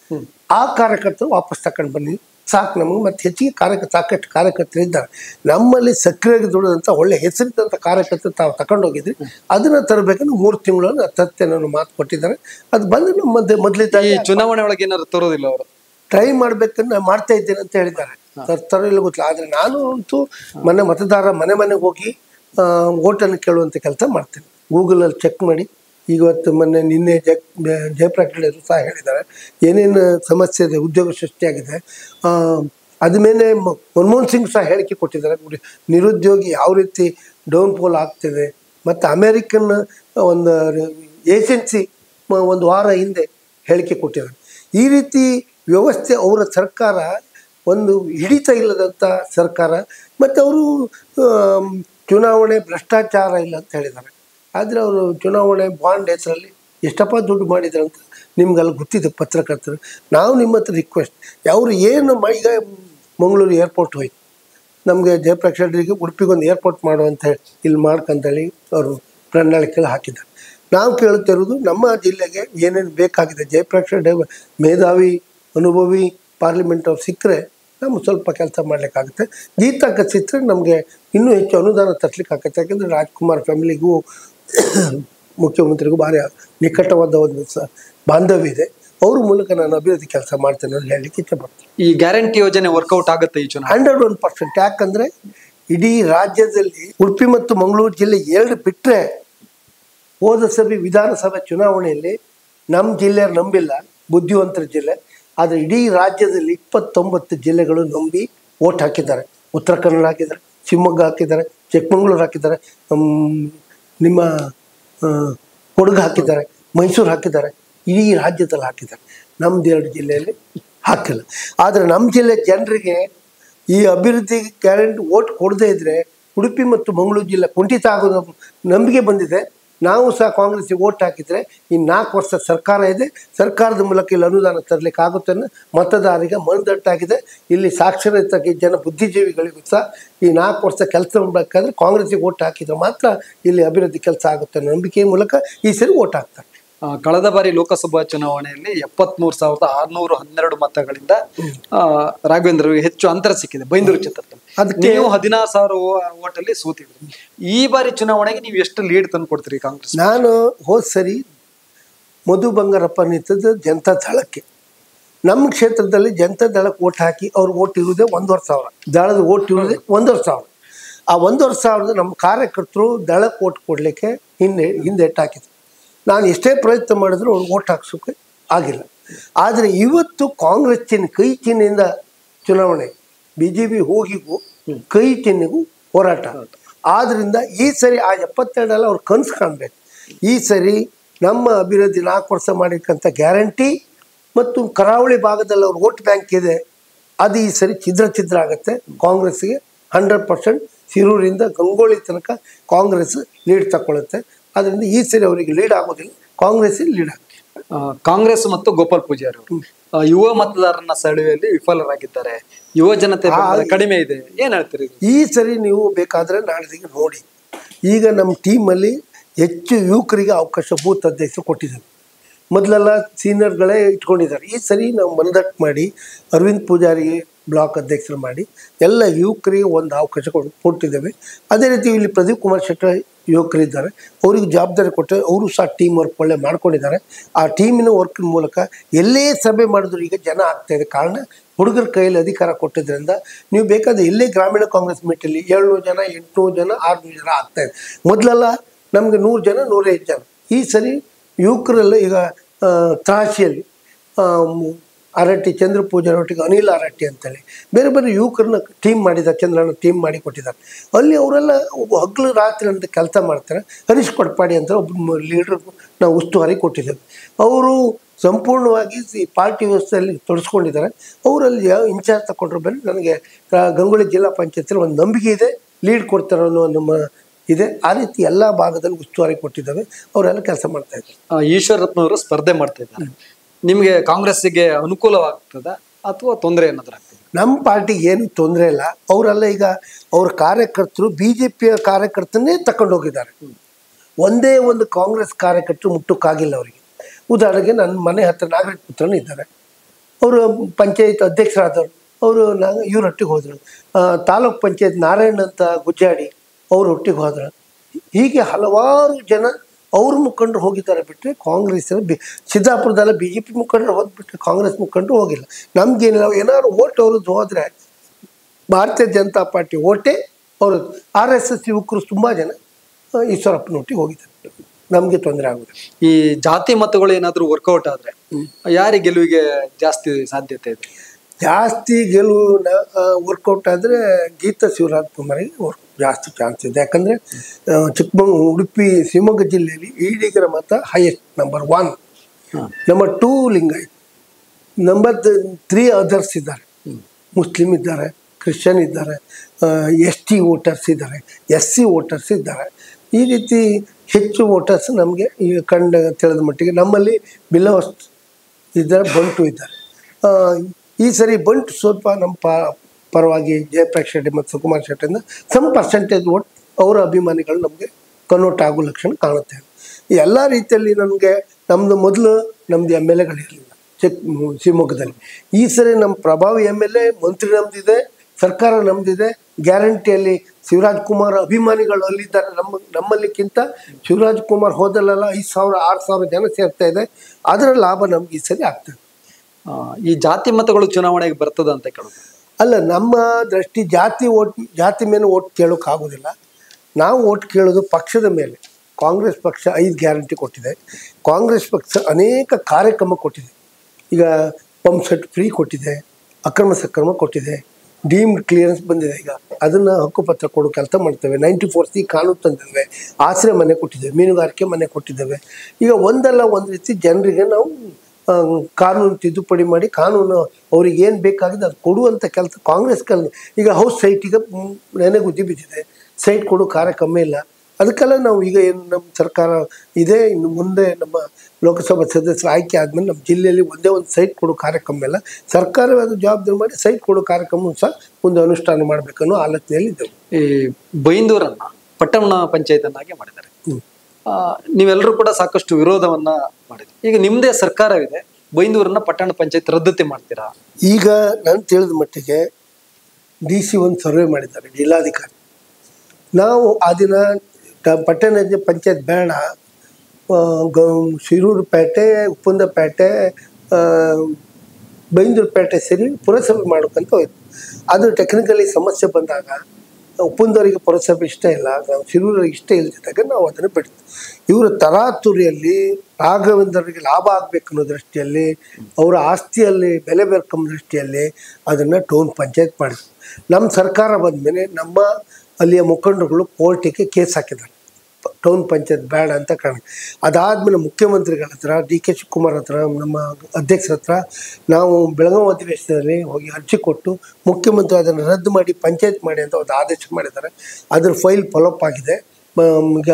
ಆ ಕಾರ್ಯಕರ್ತರು ವಾಪಸ್ ತಗೊಂಡು ಬನ್ನಿ ಸಾಕು ನಮಗೆ ಮತ್ತೆ ಹೆಚ್ಚಿಗೆ ಕಾರ್ಯಕರ್ತ ಸಾಕಷ್ಟು ಕಾರ್ಯಕರ್ತರು ಇದ್ದಾರೆ ನಮ್ಮಲ್ಲಿ ಸಕ್ರಿಯವಾಗಿ ದುಡಿದಂಥ ಒಳ್ಳೆ ಹೆಸರಿದ್ದಂಥ ಕಾರ್ಯಕರ್ತರು ತಾವು ತಗೊಂಡೋಗಿದ್ರಿ ಅದನ್ನು ತರಬೇಕಂದ್ರೆ ಮೂರು ತಿಂಗಳು ತತ್ತೆ ನಾನು ಮಾತು ಕೊಟ್ಟಿದ್ದಾರೆ ಅದು ಬಂದು ನಮ್ಮ ಮಧ್ಯೆ ಈ ಮೊದಲಿದ್ದಾಗ ಚುನಾವಣೆ ಒಳಗೆ ಏನಾದ್ರು ತರೋದಿಲ್ಲ ಅವರು ಟ್ರೈ ಮಾಡ್ಬೇಕಂದ್ರೆ ನಾನು ಮಾಡ್ತಾ ಇದ್ದೇನೆ ಅಂತ ಹೇಳಿದ್ದಾರೆ ತರ್ತಾರೋ ಇಲ್ಲ ಗೊತ್ತಿಲ್ಲ ಆದರೆ ನಾನು ಅಂತೂ ಮನೆ ಮತದಾರ ಮನೆ ಮನೆಗೆ ಹೋಗಿ ಓಟನ್ನು ಕೇಳುವಂಥ ಕೆಲಸ ಮಾಡ್ತೇನೆ ಗೂಗಲಲ್ಲಿ ಚೆಕ್ ಮಾಡಿ ಇವತ್ತು ಮೊನ್ನೆ ನಿನ್ನೆ ಜಗ್ ಜಯಪ್ರಕಾಶ್ ಅವರು ಸಹ ಹೇಳಿದ್ದಾರೆ ಏನೇನು ಸಮಸ್ಯೆ ಇದೆ ಉದ್ಯೋಗ ಸೃಷ್ಟಿಯಾಗಿದೆ ಆ, ಅದ್ಮೇಲೆ ಮ- ಮನಮೋಹನ್ ಸಿಂಗ್ ಸಹ ಹೇಳಿಕೆ ಕೊಟ್ಟಿದ್ದಾರೆ ನೋಡಿ, ನಿರುದ್ಯೋಗಿ ಯಾವ ರೀತಿ ಡೌನ್ ಫಾಲ್ ಆಗ್ತಿದೆ ಮತ್ತು ಅಮೇರಿಕನ್ ಒಂದು ಏಜೆನ್ಸಿ ಒಂದು ವಾರ ಹಿಂದೆ ಹೇಳಿಕೆ ಕೊಟ್ಟಿದ್ದಾರೆ ಈ ರೀತಿ ವ್ಯವಸ್ಥೆ ಅವರ ಸರ್ಕಾರ ಒಂದು ಹಿಡಿತ ಇಲ್ಲದಂಥ ಸರ್ಕಾರ ಮತ್ತು ಅವರು ಆಮ್, ಚುನಾವಣೆ ಭ್ರಷ್ಟಾಚಾರ ಇಲ್ಲ ಅಂತ ಹೇಳಿದ್ದಾರೆ ಆದರೆ ಅವರು ಚುನಾವಣೆ ಬಾಂಡ್ ಹೆಸರಲ್ಲಿ ಎಷ್ಟಪ್ಪ ದುಡ್ಡು ಮಾಡಿದ್ರು ಅಂತ ನಿಮ್ಗೆಲ್ಲ ಗೊತ್ತಿದೆ ಪತ್ರಕರ್ತರು ನಾವು ನಿಮ್ಮ ಹತ್ರ ರಿಕ್ವೆಸ್ಟ್ ಅವರು ಏನು ಮ- ಈಗ ಮಂಗಳೂರು ಏರ್ಪೋರ್ಟ್ ಹೋಯ್ತು ನಮಗೆ ಜಯಪ್ರಕಾಶ್ ರೆಡ್ಡಿಗೆ ಉಡುಪಿಗೊಂದು ಏರ್ಪೋರ್ಟ್ ಮಾಡುವಂತ ಹೇಳಿ ಇಲ್ಲಿ ಮಾಡ್ಕಂತೇಳಿ ಅವರು ಪ್ರಣಾಳಿಕೆಯಲ್ಲಿ ಹಾಕಿದ್ದಾರೆ ನಾವು ಕೇಳುತ್ತಿರೋದು ನಮ್ಮ ಜಿಲ್ಲೆಗೆ ಏನೇನು ಬೇಕಾಗಿದೆ ಜಯಪ್ರಕಾಶ್ ರೆಡ್ಡಿ ಮೇಧಾವಿ ಅನುಭವಿ ಪಾರ್ಲಿಮೆಂಟ್ ಅವ್ರು ಸಿಕ್ಕರೆ ನಮ್ಗೆ ಸ್ವಲ್ಪ ಕೆಲಸ ಮಾಡ್ಲಿಕ್ಕಾಗುತ್ತೆ ಗೀತಾ ಸಿಕ್ಕರೆ ನಮಗೆ ಇನ್ನೂ ಹೆಚ್ಚು ಅನುದಾನ ತರ್ಲಿಕ್ಕೆ ಆಗುತ್ತೆ ಯಾಕೆಂದರೆ ರಾಜ್ಕುಮಾರ್ ಫ್ಯಾಮಿಲಿಗೂ ಮುಖ್ಯಮಂತ್ರಿಗೂ ಭಾರಿ ನಿಕಟವಾದ ಒಂದು ಸ ಬಾಂಧವ್ಯ ಇದೆ ಅವ್ರ ಮೂಲಕ ನಾನು ಅಭಿವೃದ್ಧಿ ಕೆಲಸ ಮಾಡ್ತೇನೆ ಅಂತ ಹೇಳಲಿಕ್ಕೆ ಇಷ್ಟಪಡ್ತೀನಿ ಈ ಗ್ಯಾರಂಟಿ ಯೋಜನೆ ವರ್ಕೌಟ್ ಆಗುತ್ತೆ ಈ ಚುನಾವಣೆ ಹಂಡ್ರೆಡ್ ಒನ್ ಪರ್ಸೆಂಟ್ ಯಾಕಂದ್ರೆ ಇಡೀ ರಾಜ್ಯದಲ್ಲಿ ಉಡುಪಿ ಮತ್ತು ಮಂಗಳೂರು ಜಿಲ್ಲೆ ಎರಡು ಬಿಟ್ಟರೆ ಹೋದ ಸಭೆ ವಿಧಾನಸಭೆ ಚುನಾವಣೆಯಲ್ಲಿ ನಮ್ಮ ಜಿಲ್ಲೆಯವ್ರು ನಂಬಿಲ್ಲ ಬುದ್ಧಿವಂತರ ಜಿಲ್ಲೆ ಆದರೆ ಇಡೀ ರಾಜ್ಯದಲ್ಲಿ ಇಪ್ಪತ್ತೊಂಬತ್ತು ಜಿಲ್ಲೆಗಳು ನಂಬಿ ಓಟ್ ಹಾಕಿದ್ದಾರೆ ಉತ್ತರ ಕನ್ನಡ ಹಾಕಿದ್ದಾರೆ ಶಿವಮೊಗ್ಗ ಹಾಕಿದ್ದಾರೆ ಚಿಕ್ಕಮಂಗ್ಳೂರು ಹಾಕಿದ್ದಾರೆ ಹ್ಮ್, ನಿಮ್ಮ ಆ, ಕೊಡಗು ಹಾಕಿದ್ದಾರೆ ಮೈಸೂರು ಹಾಕಿದ್ದಾರೆ ಇಡೀ ರಾಜ್ಯದಲ್ಲಿ ಹಾಕಿದ್ದಾರೆ ನಮ್ದು ಎರಡು ಜಿಲ್ಲೆಯಲ್ಲಿ ಹಾಕಿಲ್ಲ ಆದರೆ ನಮ್ಮ ಜಿಲ್ಲೆ ಜನರಿಗೆ ಈ ಅಭಿವೃದ್ಧಿ ಗ್ಯಾರಂಟಿ ಓಟ್ ಕೊಡದೇ ಇದ್ರೆ ಉಡುಪಿ ಮತ್ತು ಮಂಗಳೂರು ಜಿಲ್ಲೆ ಕುಂಠಿತ ಆಗೋದು ನಂಬಿಕೆ ಬಂದಿದೆ ನಾವು ಸಹ ಕಾಂಗ್ರೆಸ್ಗೆ ಓಟ್ ಹಾಕಿದರೆ ಈ ನಾಲ್ಕು ವರ್ಷ ಸರ್ಕಾರ ಇದೆ ಸರ್ಕಾರದ ಮೂಲಕ ಇಲ್ಲಿ ಅನುದಾನ ತರಲಿಕ್ಕೆ ಆಗುತ್ತೆ ಅನ್ನೋ ಮತದಾರರಿಗೆ ಮನದಟ್ಟಾಗಿದೆ ಇಲ್ಲಿ ಸಾಕ್ಷರತೆಗೆ ಜನ ಬುದ್ಧಿಜೀವಿಗಳಿಗೂ ಸಹ ಈ ನಾಲ್ಕು ವರ್ಷ ಕೆಲಸ ಮಾಡಬೇಕಾದ್ರೆ ಕಾಂಗ್ರೆಸ್ಗೆ ಓಟ್ ಹಾಕಿದ್ರೆ ಮಾತ್ರ ಇಲ್ಲಿ ಅಭಿವೃದ್ಧಿ ಕೆಲಸ ಆಗುತ್ತೆ ಅನ್ನೋ ನಂಬಿಕೆಯ ಮೂಲಕ ಈ ಸರಿ ಓಟ್ ಹಾಕ್ತಾರೆ ಆ, ಕಳೆದ ಬಾರಿ ಲೋಕಸಭಾ ಚುನಾವಣೆಯಲ್ಲಿ ಎಪ್ಪತ್ಮೂರು ಸಾವಿರದ ಆರ್ನೂರ ಹನ್ನೆರಡು ಮತಗಳಿಂದ ಆ, ರಾಘವೇಂದ್ರ ಅವರಿಗೆ ಹೆಚ್ಚು ಅಂತರ ಸಿಕ್ಕಿದೆ ಬೈಂದೂರು ಕ್ಷೇತ್ರದಲ್ಲಿ ಅದಕ್ಕೆ- ನೀವು ಹದಿನಾರು ಸಾವಿರ ಓಟಲ್ಲಿ ಸೋತಿದ್ರಿ ಈ ಬಾರಿ ಚುನಾವಣೆಗೆ ನೀವು ಎಷ್ಟು ಲೀಡ್ ತಂದು ಕೊಡ್ತೀರಿ ಕಾಂಗ್ರೆಸ್ ನಾನು ಹೋದ ಸರಿ ಮಧು ಬಂಗಾರಪ್ಪ ನಿಂತದ್ದು ಜನತಾ ದಳಕ್ಕೆ ನಮ್ಮ ಕ್ಷೇತ್ರದಲ್ಲಿ ಜನತಾ ದಳಕ್ಕೆ ಓಟ್ ಹಾಕಿ ಅವ್ರ ಓಟ್ ಇರುವುದೇ ಒಂದೂವರೆ ಸಾವಿರ ದಳದ ಓಟ್ ಇರುವುದೇ ಒಂದೂವರೆ ಸಾವಿರ ಆ ಒಂದೂವರೆ ಸಾವಿರದ ನಮ್ಮ ಕಾರ್ಯಕರ್ತರು ದಳಕ್ಕೆ ಓಟ್ ಕೊಡಲಿಕ್ಕೆ ಹಿಂದೆ ಹಿಂದೆ ಹಾಕಿದ್ರು ನಾನು ಎಷ್ಟೇ ಪ್ರಯತ್ನ ಮಾಡಿದ್ರು ಅವ್ರು ಓಟ್ ಹಾಕ್ಸೋಕೆ ಆಗಿಲ್ಲ ಆದರೆ ಇವತ್ತು ಕಾಂಗ್ರೆಸ್ ಚಿಹ್ನೆ ಕೈ ಚಿಹ್ನೆಯಿಂದ ಚುನಾವಣೆ ಬಿ ಜೆ ಪಿ ಹೋಗಿಗೂ ಕೈ ಚಿಹ್ನೆಗೂ ಹೋರಾಟ ಆದ್ದರಿಂದ ಈ ಸರಿ ಆ ಎಪ್ಪತ್ತೆರಡಲ್ಲ ಅವ್ರು ಕನಸು ಕಾಣಬೇಕು ಈ ಸರಿ ನಮ್ಮ ಅಭಿವೃದ್ಧಿ ನಾಲ್ಕು ವರ್ಷ ಮಾಡಿಕ್ಕಂಥ ಗ್ಯಾರಂಟಿ ಮತ್ತು ಕರಾವಳಿ ಭಾಗದಲ್ಲಿ ಅವ್ರ ವೋಟ್ ಬ್ಯಾಂಕ್ ಇದೆ ಅದು ಈ ಸರಿ ಛಿದ್ರ ಛಿದ್ರ ಆಗುತ್ತೆ ಕಾಂಗ್ರೆಸ್ಗೆ ಹಂಡ್ರೆಡ್ ಪರ್ಸೆಂಟ್ ಸಿರೂರಿಂದ ಗಂಗೋಳಿ ತನಕ ಕಾಂಗ್ರೆಸ್ ಲೀಡ್ ತಗೊಳುತ್ತೆ ಅದರಿಂದ ಈ ಸರಿ ಅವರಿಗೆ ಲೀಡ್ ಆಗೋದಿಲ್ಲ ಕಾಂಗ್ರೆಸ್ ಲೀಡ್ ಆಗುತ್ತೆ ಆ, ಕಾಂಗ್ರೆಸ್ ಮತ್ತು ಗೋಪಾಲ್ ಪೂಜಾರಿ ಅವರು ಆ, ಯುವ ಮತದಾರರನ್ನ ಸೆಳೆಯುವಲ್ಲಿ ವಿಫಲರಾಗಿದ್ದಾರೆ ಯುವ ಜನತೆ ಬೆಂಬಲ ಕಡಿಮೆ ಇದೆ ಏನ್ ಹೇಳ್ತೀರಿ ಈ ಸರಿ ನೀವು ಬೇಕಾದರೆ ನಾಡಿದಿಗೆ ನೋಡಿ ಈಗ ನಮ್ಮ ಟೀಮಲ್ಲಿ ಹೆಚ್ಚು ಯುವಕರಿಗೆ ಅವಕಾಶ ಬೂತ್ ಅಧ್ಯಕ್ಷರು ಕೊಟ್ಟಿದ್ದಾರೆ ಮೊದಲೆಲ್ಲ ಸೀನಿಯರ್ಗಳೇ ಇಟ್ಕೊಂಡಿದ್ದಾರೆ ಈ ಸರಿ ನಾವು ಮನದಟ್ಟು ಮಾಡಿ ಅರವಿಂದ್ ಪೂಜಾರಿಗೆ ಬ್ಲಾಕ್ ಅಧ್ಯಕ್ಷರು ಮಾಡಿ ಎಲ್ಲ ಯುವಕರಿಗೆ ಒಂದು ಅವಕಾಶ ಕೊಡ್ ಕೊಟ್ಟಿದ್ದೇವೆ ಅದೇ ರೀತಿ ಇಲ್ಲಿ ಪ್ರದೀಪ್ ಕುಮಾರ್ ಶೆಟ್ಟಿ ಯುವಕರಿದ್ದಾರೆ ಅವರಿಗೆ ಜವಾಬ್ದಾರಿ ಕೊಟ್ಟು ಅವರು ಸಹ ಟೀಮ್ ವರ್ಕ್ ಒಳ್ಳೆ ಮಾಡ್ಕೊಂಡಿದ್ದಾರೆ ಆ ಟೀಮಿನ ವರ್ಕಿನ ಮೂಲಕ ಎಲ್ಲೇ ಸಭೆ ಮಾಡಿದ್ರು ಈಗ ಜನ ಆಗ್ತಾ ಇದೆ ಕಾರಣ ಹುಡುಗರ ಕೈಯಲ್ಲಿ ಅಧಿಕಾರ ಕೊಟ್ಟಿದ್ದರಿಂದ ನೀವು ಬೇಕಾದ್ರೆ ಎಲ್ಲೇ ಗ್ರಾಮೀಣ ಕಾಂಗ್ರೆಸ್ ಮೀಟಲ್ಲಿ ಏಳ್ನೂರು ಜನ ಎಂಟುನೂರು ಜನ ಆರುನೂರು ಜನ ಆಗ್ತಾ ಇದೆ ಮೊದಲೆಲ್ಲ ನಮಗೆ ನೂರು ಜನ ನೂರೈದು ಜನ ಈ ಸರಿ ಯುವಕರೆಲ್ಲ ಈಗ ಆ, ತ್ರಾಸಿಯಲ್ಲಿ ಆ, ಮ್, ಅರಟ್ಟಿ ಚಂದ್ರ ಪೂಜಾರೊಟ್ಟಿಗೆ ಅನಿಲ್ ಅರಟ್ಟಿ ಅಂತೇಳಿ ಬೇರೆ ಬೇರೆ ಯುವಕರನ್ನ ಟೀಮ್ ಮಾಡಿದ್ದಾರೆ ಚಂದ್ರನ ಟೀಮ್ ಮಾಡಿ ಕೊಟ್ಟಿದ್ದಾರೆ ಅಲ್ಲಿ ಅವರೆಲ್ಲ ಒಬ್ಬ ಹಗಲು ರಾತ್ರಿ ಅಂತ ಕೆಲಸ ಮಾಡ್ತಾರೆ ಹರೀಶ್ ಕೊಡ್ಪಾಡಿ ಅಂತ ಒಬ್ಬ ಲೀಡರ್ ನಾವು ಉಸ್ತುವಾರಿ ಕೊಟ್ಟಿದ್ದೇವೆ ಅವರು ಸಂಪೂರ್ಣವಾಗಿ ಈ ಪಾರ್ಟಿ ವ್ಯವಸ್ಥೆಯಲ್ಲಿ ತೊಡಸ್ಕೊಂಡಿದ್ದಾರೆ ಅವರಲ್ಲಿ ಯಾವ ಇನ್ಚಾರ್ಜ್ ತಗೊಂಡ್ರ ಮೇಲೆ ನನಗೆ ಆ, ಗಂಗೊಳ್ಳಿ ಜಿಲ್ಲಾ ಪಂಚಾಯತಿಯಲ್ಲಿ ಒಂದು ನಂಬಿಕೆ ಇದೆ ಲೀಡ್ ಕೊಡ್ತಾರೆ ಅನ್ನೋ ನಮ್ಮ ಇದೆ ಆ ರೀತಿ ಎಲ್ಲ ಭಾಗದಲ್ಲಿ ಉಸ್ತುವಾರಿ ಕೊಟ್ಟಿದ್ದಾವೆ ಅವರೆಲ್ಲ ಕೆಲಸ ಮಾಡ್ತಾ ಇದ್ದಾರೆ ಆ, ಈಶ್ವರಪ್ಪನವರು ಸ್ಪರ್ಧೆ ಮಾಡ್ತಾ ಇದ್ದಾರೆ ನಿಮ್ಗೆ ಕಾಂಗ್ರೆಸ್ಸಿಗೆ ಅನುಕೂಲವಾಗ್ತದ ಅಥವಾ ತೊಂದರೆ ಏನಾದ್ರು ಆಗ್ತದೆ ನಮ್ಮ ಪಾರ್ಟಿಗೆ ಏನು ತೊಂದರೆ ಇಲ್ಲ ಅವರೆಲ್ಲ ಈಗ ಅವ್ರ ಕಾರ್ಯಕರ್ತರು ಬಿ ಜೆ ಪಿಯ ಕಾರ್ಯಕರ್ತನೇ ತಗೊಂಡೋಗಿದ್ದಾರೆ ಒಂದೇ ಒಂದು ಕಾಂಗ್ರೆಸ್ ಕಾರ್ಯಕರ್ತರು ಮುಟ್ಟಕ್ಕಾಗಿಲ್ಲ ಅವರಿಗೆ ಉದಾಹರಣೆಗೆ ನನ್ನ ಮನೆ ಹತ್ರ ನಾಗರಿಕ ಪುತ್ರನ ಇದ್ದಾರೆ ಅವರು ಪಂಚಾಯತ್ ಅಧ್ಯಕ್ಷರಾದವರು ಅವರು ನಾ ಇವ್ರೊಟ್ಟಿಗೆ ಹೋದರು ತಾಲೂಕ್ ಪಂಚಾಯತ್ ನಾರಾಯಣ್ ಅಂತ ಗುಜ್ಜಾಡಿ ಅವ್ರ ಒಟ್ಟಿಗೆ ಹೋದ್ರು ಹೀಗೆ ಹಲವಾರು ಜನ ಅವ್ರ ಮುಖಂಡರು ಹೋಗಿದ್ದಾರೆ ಬಿಟ್ಟರೆ ಕಾಂಗ್ರೆಸ್ ಬಿ ಸಿದ್ದಾಪುರದಲ್ಲ ಬಿ ಜೆ ಪಿ ಮುಖಂಡರು ಹೋಗ್ಬಿಟ್ರೆ ಕಾಂಗ್ರೆಸ್ ಮುಖಂಡರು ಹೋಗಿಲ್ಲ ನಮ್ಗೇನಿಲ್ಲ ಏನಾದ್ರು ಓಟ್ ಅವ್ರದ್ದು ಹೋದರೆ ಭಾರತೀಯ ಜನತಾ ಪಾರ್ಟಿ ಓಟೆ ಅವರು ಆರ್ ಎಸ್ ಎಸ್ ಯುವಕರು ತುಂಬ ಜನ ಆ, ಈಶ್ವರಪ್ಪನೊಟ್ಟಿಗೆ ಹೋಗಿದ್ದಾರೆ ನಮಗೆ ತೊಂದರೆ ಆಗುತ್ತೆ ಈ ಜಾತಿ ಮತಗಳು ಏನಾದ್ರೂ ವರ್ಕೌಟ್ ಆದ್ರೆ ಯಾರಿಗೆ ಗೆಲುವಿಗೆ ಜಾಸ್ತಿ ಸಾಧ್ಯತೆ ಇದೆ ಜಾಸ್ತಿ ಗೆಲುವಿನ ವರ್ಕೌಟ್ ಆದರೆ ಗೀತಾ ಶಿವರಾಜ್ ಕುಮಾರಿಗೆ ವರ್ಕ್ ಜಾಸ್ತಿ ಚಾನ್ಸ್ ಇದೆ ಯಾಕಂದರೆ ಚಿಕ್ಕಮಂಗ್ಳೂರು ಉಡುಪಿ ಶಿವಮೊಗ್ಗ ಜಿಲ್ಲೆಯಲ್ಲಿ ಈಡಿಗರ ಮತ highest number one number two Lingayat number three others ಇದ್ದಾರೆ ಮುಸ್ಲಿಮ್ ಇದ್ದಾರೆ ಕ್ರಿಶ್ಚಿಯನ್ ಇದ್ದಾರೆ ಎಸ್ ಟಿ ವೋಟರ್ಸ್ ಇದ್ದಾರೆ ಎಸ್ ಸಿ ವೋಟರ್ಸ್ ಇದ್ದಾರೆ ಈ ರೀತಿ ಹೆಚ್ಚು ವೋಟರ್ಸ್ ನಮಗೆ ಈಗ ಕಂಡ ತಿಳಿದ ಮಟ್ಟಿಗೆ ನಮ್ಮಲ್ಲಿ ಬಿಲೋಸ್ಟ್ ಇದ್ದಾರೆ ಬಂಟು ಇದ್ದಾರೆ ಆ, ಈ ಸರಿ ಬಂಟು ಸ್ವಲ್ಪ ನಮ್ಮ ಪ ಪರವಾಗಿ ಜಯಪ್ರಕಾಶ್ ಶೆಟ್ಟಿ ಮತ್ತು ಸುಕುಮಾರ್ ಶೆಟ್ಟಿಯಿಂದ ಸಮ್ ಪರ್ಸೆಂಟೇಜ್ ವೋಟ್ ಅವರ ಅಭಿಮಾನಿಗಳು ನಮಗೆ ಕನ್ವರ್ಟ್ ಆಗೋ ಲಕ್ಷಣ ಕಾಣುತ್ತೆ ಈ ಎಲ್ಲ ರೀತಿಯಲ್ಲಿ ನಮಗೆ ನಮ್ಮದು ಮೊದಲು ನಮ್ಮದು ಎಮ್ ಎಲ್ ಎಗಳಿರಲಿಲ್ಲ ಚಿಕ್ಕ ಶಿವಮೊಗ್ಗದಲ್ಲಿ ಈ ಸರಿ ನಮ್ಮ ಪ್ರಭಾವಿ ಎಮ್ ಎಲ್ ಎ ಮಂತ್ರಿ ನಮ್ದಿದೆ ಸರ್ಕಾರ ನಮ್ದಿದೆ ಗ್ಯಾರಂಟಿಯಲ್ಲಿ ಶಿವರಾಜ್ ಕುಮಾರ್ ಅಭಿಮಾನಿಗಳು ಅಲ್ಲಿದ್ದಾರೆ ನಮ್ಮ ನಮ್ಮಲ್ಲಿಕ್ಕಿಂತ ಶಿವರಾಜ್ ಕುಮಾರ್ ಹೋದಲ್ಲೆಲ್ಲ ಐದು ಸಾವಿರ ಆರು ಸಾವಿರ ಜನ ಸೇರ್ತಾ ಇದೆ ಅದರ ಲಾಭ ನಮ್ಗೆ ಈ ಸರಿ ಆಗ್ತದೆ ಆ, ಈ ಜಾತಿ ಮತಗಳು ಚುನಾವಣೆಗೆ ಬರ್ತದ ಅಂತ ಕೇಳೋದು ಅಲ್ಲ ನಮ್ಮ ದೃಷ್ಟಿ ಜಾತಿ ಓಟ್ ಜಾತಿ ಮೇಲೆ ಓಟ್ ಕೇಳೋಕ್ಕಾಗೋದಿಲ್ಲ ನಾವು ಓಟ್ ಕೇಳೋದು ಪಕ್ಷದ ಮೇಲೆ ಕಾಂಗ್ರೆಸ್ ಪಕ್ಷ ಐದು ಗ್ಯಾರಂಟಿ ಕೊಟ್ಟಿದೆ ಕಾಂಗ್ರೆಸ್ ಪಕ್ಷ ಅನೇಕ ಕಾರ್ಯಕ್ರಮ ಕೊಟ್ಟಿದೆ ಈಗ ಪಂಪ್ ಸೆಟ್ ಫ್ರೀ ಕೊಟ್ಟಿದೆ ಅಕ್ರಮ ಸಕ್ರಮ ಕೊಟ್ಟಿದೆ ಡೀಮ್ಡ್ ಕ್ಲಿಯರೆನ್ಸ್ ಬಂದಿದೆ ಈಗ ಅದನ್ನು ಹಕ್ಕುಪತ್ರ ಕೊಡೋ ಕೆಲಸ ಮಾಡ್ತೇವೆ ನೈಂಟಿ ಫೋರ್ ಸಿ ಕಾನೂನು ತಂದಿದ್ದೇವೆ ಆಶ್ರಯ ಮನೆ ಕೊಟ್ಟಿದ್ದೇವೆ ಮೀನುಗಾರಿಕೆ ಮನೆ ಕೊಟ್ಟಿದ್ದೇವೆ ಈಗ ಒಂದಲ್ಲ ಒಂದು ರೀತಿ ಜನರಿಗೆ ನಾವು ಆ, ಕಾನೂನು ತಿದ್ದುಪಡಿ ಮಾಡಿ ಕಾನೂನು ಅವ್ರಿಗೆ ಏನು ಬೇಕಾಗಿದೆ ಅದು ಕೊಡುವಂಥ ಕೆಲಸ ಕಾಂಗ್ರೆಸ್ ಕಲ್ ಈಗ ಹೌಸ್ ಸೈಟಿಗೆ ನೆನೆಗುದ್ದಿ ಬಿದ್ದಿದೆ ಸೈಟ್ ಕೊಡೋ ಕಾರ್ಯಕ್ರಮ ಇಲ್ಲ ಅದಕ್ಕೆಲ್ಲ ನಾವು ಈಗ ಏನು ನಮ್ಮ ಸರ್ಕಾರ ಇದೆ ಇನ್ನು ಮುಂದೆ ನಮ್ಮ ಲೋಕಸಭಾ ಸದಸ್ಯರು ಆಯ್ಕೆ ಆದಮೇಲೆ ನಮ್ಮ ಜಿಲ್ಲೆಯಲ್ಲಿ ಒಂದೇ ಒಂದು ಸೈಟ್ ಕೊಡೋ ಕಾರ್ಯಕ್ರಮ ಇಲ್ಲ ಸರ್ಕಾರವೇ ಅದು ಜವಾಬ್ದಾರಿ ಮಾಡಿ ಸೈಟ್ ಕೊಡೋ ಕಾರ್ಯಕ್ರಮ ಸಹ ಮುಂದೆ ಅನುಷ್ಠಾನ ಮಾಡಬೇಕನ್ನೋ ಆಲೋಚನೆಯಲ್ಲಿ ಇದ್ದೆವು ಈ ಬೈಂದೂರನ್ನ ಪಟ್ಟಣ ಪಂಚಾಯತನ್ನಾಗಿ ಮಾಡಿದ್ದಾರೆ ಆ, ನೀವೆಲ್ಲರೂ ಕೂಡ ಸಾಕಷ್ಟು ವಿರೋಧವನ್ನ ಮಾಡಿದ್ರಿ ಈಗ ನಿಮ್ದೇ ಸರ್ಕಾರವಿದೆ ಬೈಂದೂರನ್ನ ಪಟ್ಟಣ ಪಂಚಾಯತ್ ರದ್ದತಿ ಮಾಡ್ತೀರಾ ಈಗ ನಾನು ತಿಳಿದ ಮಟ್ಟಿಗೆ ಡಿ ಸಿ ಒಂದು ಸರ್ವೆ ಮಾಡಿದ್ದಾರೆ ಜಿಲ್ಲಾಧಿಕಾರಿ ನಾವು ಆ ದಿನ ಟ- ಪಟ್ಟಣ ಪಂಚಾಯತ್ ಬೇಡ ಆ, ಗ- ಶಿರೂರು ಪೇಟೆ ಉಪ್ಪುಂದ ಪೇಟೆ ಆ, ಬೈಂದೂರು ಪೇಟೆ ಸೇರಿ ಪುರಸಭೆ ಮಾಡ್ಬೇಕಂತ ಹೋಯ್ತು ಅದು ಟೆಕ್ನಿಕಲಿ ಸಮಸ್ಯೆ ಬಂದಾಗ ಉಪ್ಪುಂದವರಿಗೆ ಪುರಸಭೆ ಇಷ್ಟ ಇಲ್ಲ ನಾವು ಶಿರೂರಿಗೆ ಇಷ್ಟ ಇಲ್ದಿದ್ದಾಗ ನಾವು ಅದನ್ನು ಬಿಡ್ತೀವಿ ಇವರು ತರಾತುರಿಯಲ್ಲಿ ರಾಘವೇಂದ್ರರಿಗೆ ಲಾಭ ಆಗಬೇಕು ಅನ್ನೋ ದೃಷ್ಟಿಯಲ್ಲಿ ಅವರ ಆಸ್ತಿಯಲ್ಲಿ ಬೆಲೆ ಬೇರ್ಕೊಂಬ ದೃಷ್ಟಿಯಲ್ಲಿ ಅದನ್ನು ಟೌನ್ ಪಂಚಾಯತ್ ಮಾಡಿದ್ರು ನಮ್ಮ ಸರ್ಕಾರ ಬಂದಮೇಲೆ ನಮ್ಮ ಅಲ್ಲಿಯ ಮುಖಂಡರುಗಳು ಕೋರ್ಟಿಗೆ ಕೇಸ್ ಹಾಕಿದ್ದಾರೆ ಪ- ಟೌನ್ ಪಂಚಾಯತ್ ಬೇಡ ಅಂತ ಕಾರಣ ಅದಾದಮೇಲೆ ಮುಖ್ಯಮಂತ್ರಿಗಳ ಹತ್ರ ಡಿ ಕೆ ಶಿವಕುಮಾರ್ ಹತ್ರ ನಮ್ಮ ಅಧ್ಯಕ್ಷರ ಹತ್ರ ನಾವು ಬೆಳಗಾವಿ ಅಧಿವೇಶನದಲ್ಲಿ ಹೋಗಿ ಅರ್ಜಿ ಕೊಟ್ಟು ಮುಖ್ಯಮಂತ್ರಿ ಅದನ್ನು ರದ್ದು ಮಾಡಿ ಪಂಚಾಯತ್ ಮಾಡಿ ಅಂತ ಒಂದು ಆದೇಶ ಮಾಡಿದ್ದಾರೆ ಅದ್ರ ಫೈಲ್ ಫಾಲೋಅಪ್ ಆಗಿದೆ ಮ- ಈಗ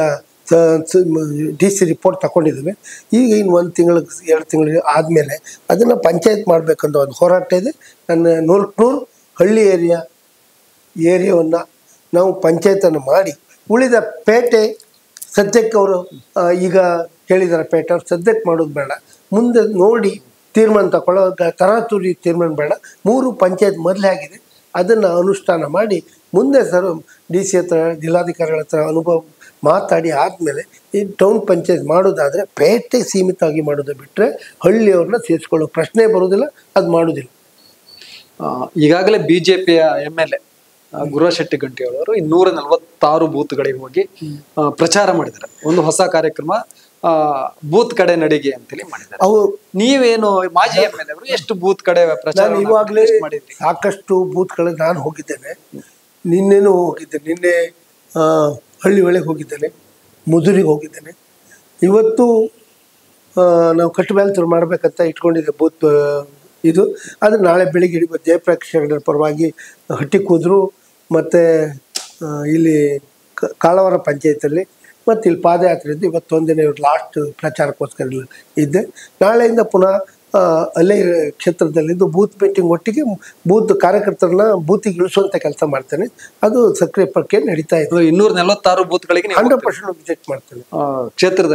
ಡಿ ಸಿ ರಿಪೋರ್ಟ್ ತಗೊಂಡಿದ್ದೇವೆ ಈಗ ಇನ್ನು ಒಂದು ತಿಂಗಳು ಎರಡು ತಿಂಗಳು ಆದಮೇಲೆ ಅದನ್ನು ಪಂಚಾಯತ್ ಮಾಡಬೇಕಂತ ಒಂದು ಹೋರಾಟ ಇದೆ ನನ್ನ ನೂರಕ್ಕನೂರು ಹಳ್ಳಿ ಏರಿಯಾ ಏರಿಯಾವನ್ನು ನಾವು ಪಂಚಾಯತನ್ನು ಮಾಡಿ ಉಳಿದ ಪೇಟೆ ಸದ್ಯಕ್ಕೆ ಅವರು ಆ, ಈಗ ಹೇಳಿದ್ದಾರೆ ಪೇಟೆ ಅವ್ರು ಸದ್ಯಕ್ಕೆ ಮಾಡೋದು ಬೇಡ ಮುಂದೆ ನೋಡಿ ತೀರ್ಮಾನ ತಗೊಳ್ಳೋ ಗ- ತರಾತುರಿ ತೀರ್ಮಾನ ಬೇಡ ಮೂರು ಪಂಚಾಯತ್ ಮೊದಲೇ ಆಗಿದೆ ಅದನ್ನು ಅನುಷ್ಠಾನ ಮಾಡಿ ಮುಂದೆ ಸರ್ ಡಿ ಸಿ ಹತ್ರ ಜಿಲ್ಲಾಧಿಕಾರಿಗಳ ಹತ್ರ ಅನುಭವ ಮಾತಾಡಿ ಆದಮೇಲೆ ಈ ಟೌನ್ ಪಂಚಾಯತ್ ಮಾಡೋದಾದರೆ ಪೇಟೆ ಸೀಮಿತವಾಗಿ ಮಾಡೋದು ಬಿಟ್ಟರೆ ಹಳ್ಳಿಯವ್ರನ್ನ ಸೇರಿಸ್ಕೊಳ್ಳೋ ಪ್ರಶ್ನೆ ಬರೋದಿಲ್ಲ ಅದು ಮಾಡೋದಿಲ್ಲ ಆ, ಈಗಾಗಲೇ ಬಿಜೆಪಿಯ ಎಂ ಎಲ್ ಎ ಗುರುಶೆಟ್ಟಿ ಗಂಟಿಯವರು ಇನ್ನೂರ ನಲವತ್ತಾರು ಬೂತ್ಗಳಿಗೆ ಹೋಗಿ ಆ, ಪ್ರಚಾರ ಮಾಡಿದ್ದಾರೆ ಒಂದು ಹೊಸ ಕಾರ್ಯಕ್ರಮ ಆ, ಬೂತ್ ಕಡೆ ನಡಿಗೆ ಅಂತೇಳಿ ಮಾಡಿದ್ದಾರೆ ಅವು ನೀವೇನು ಮಾಜಿ ಎಂ ಎಲ್ ಅವರು ಎಷ್ಟು ಬೂತ್ ಕಡೆ ಪ್ರಚಾರ ನಾನು ಇವಾಗಲೇ ಮಾಡಿದ್ರಿ ಸಾಕಷ್ಟು ಬೂತ್ಗಳಿಗೆ ನಾನು ಹೋಗಿದ್ದೇನೆ ನಿನ್ನೆನೂ ಹೋಗಿದ್ದೆ ನಿನ್ನೆ ಆ, ಹಳ್ಳಿ ಒಳಗೆ ಹೋಗಿದ್ದೇನೆ ಮುದುರಿಗೆ ಹೋಗಿದ್ದೇನೆ ಇವತ್ತು ಆ, ನಾವು ಕಟ್ಟುಬ್ಯಾಲ್ತರು ಮಾಡಬೇಕಂತ ಇಟ್ಕೊಂಡಿದ್ದೆ ಬೂತ್ ಆ, ಇದು ಆದರೆ ನಾಳೆ ಬೆಳಿಗ್ಗೆ ಇಡೀ ಜಯಪ್ರಕಾಶ್ ಹೆಗಡೆ ಪರವಾಗಿ ಹಟ್ಟಿ ಕೂದ್ರು ಮತ್ತು ಇಲ್ಲಿ ಕ- ಕಾಳವಾರ ಪಂಚಾಯತಲ್ಲಿ ಮತ್ತು ಇಲ್ಲಿ ಪಾದಯಾತ್ರೆ ಇದ್ದು ಇವತ್ತೊಂದಿನ ಇವ್ರು ಲಾಸ್ಟ್ ಪ್ರಚಾರಕ್ಕೋಸ್ಕರ ಇಲ್ಲಿ ಇದ್ದೆ ನಾಳೆಯಿಂದ ಪುನಃ ಆ, ಅಲ್ಲೇ ಕ್ಷೇತ್ರದಲ್ಲಿದ್ದು ಬೂತ್ ಮೀಟಿಂಗ್ ಒಟ್ಟಿಗೆ ಬೂತ್ ಕಾರ್ಯಕರ್ತರನ್ನ ಬೂತಿಗೆ ಇಳಿಸುವಂಥ ಕೆಲಸ ಮಾಡ್ತೇನೆ ಅದು ಸಕ್ರಿಯ ಪ್ರಕ್ರಿಯೆ ನಡೀತಾ ಇದೆ ಇನ್ನೂರ ನಲವತ್ತಾರು ಬೂತ್ಗಳಿಗೆ ನೀವು ಹಂಡ್ರೆಡ್ ಪರ್ಸೆಂಟ್ ವಿಸಿಟ್ ಮಾಡ್ತೇನೆ ಆ, ಕ್ಷೇತ್ರದಲ್ಲಿ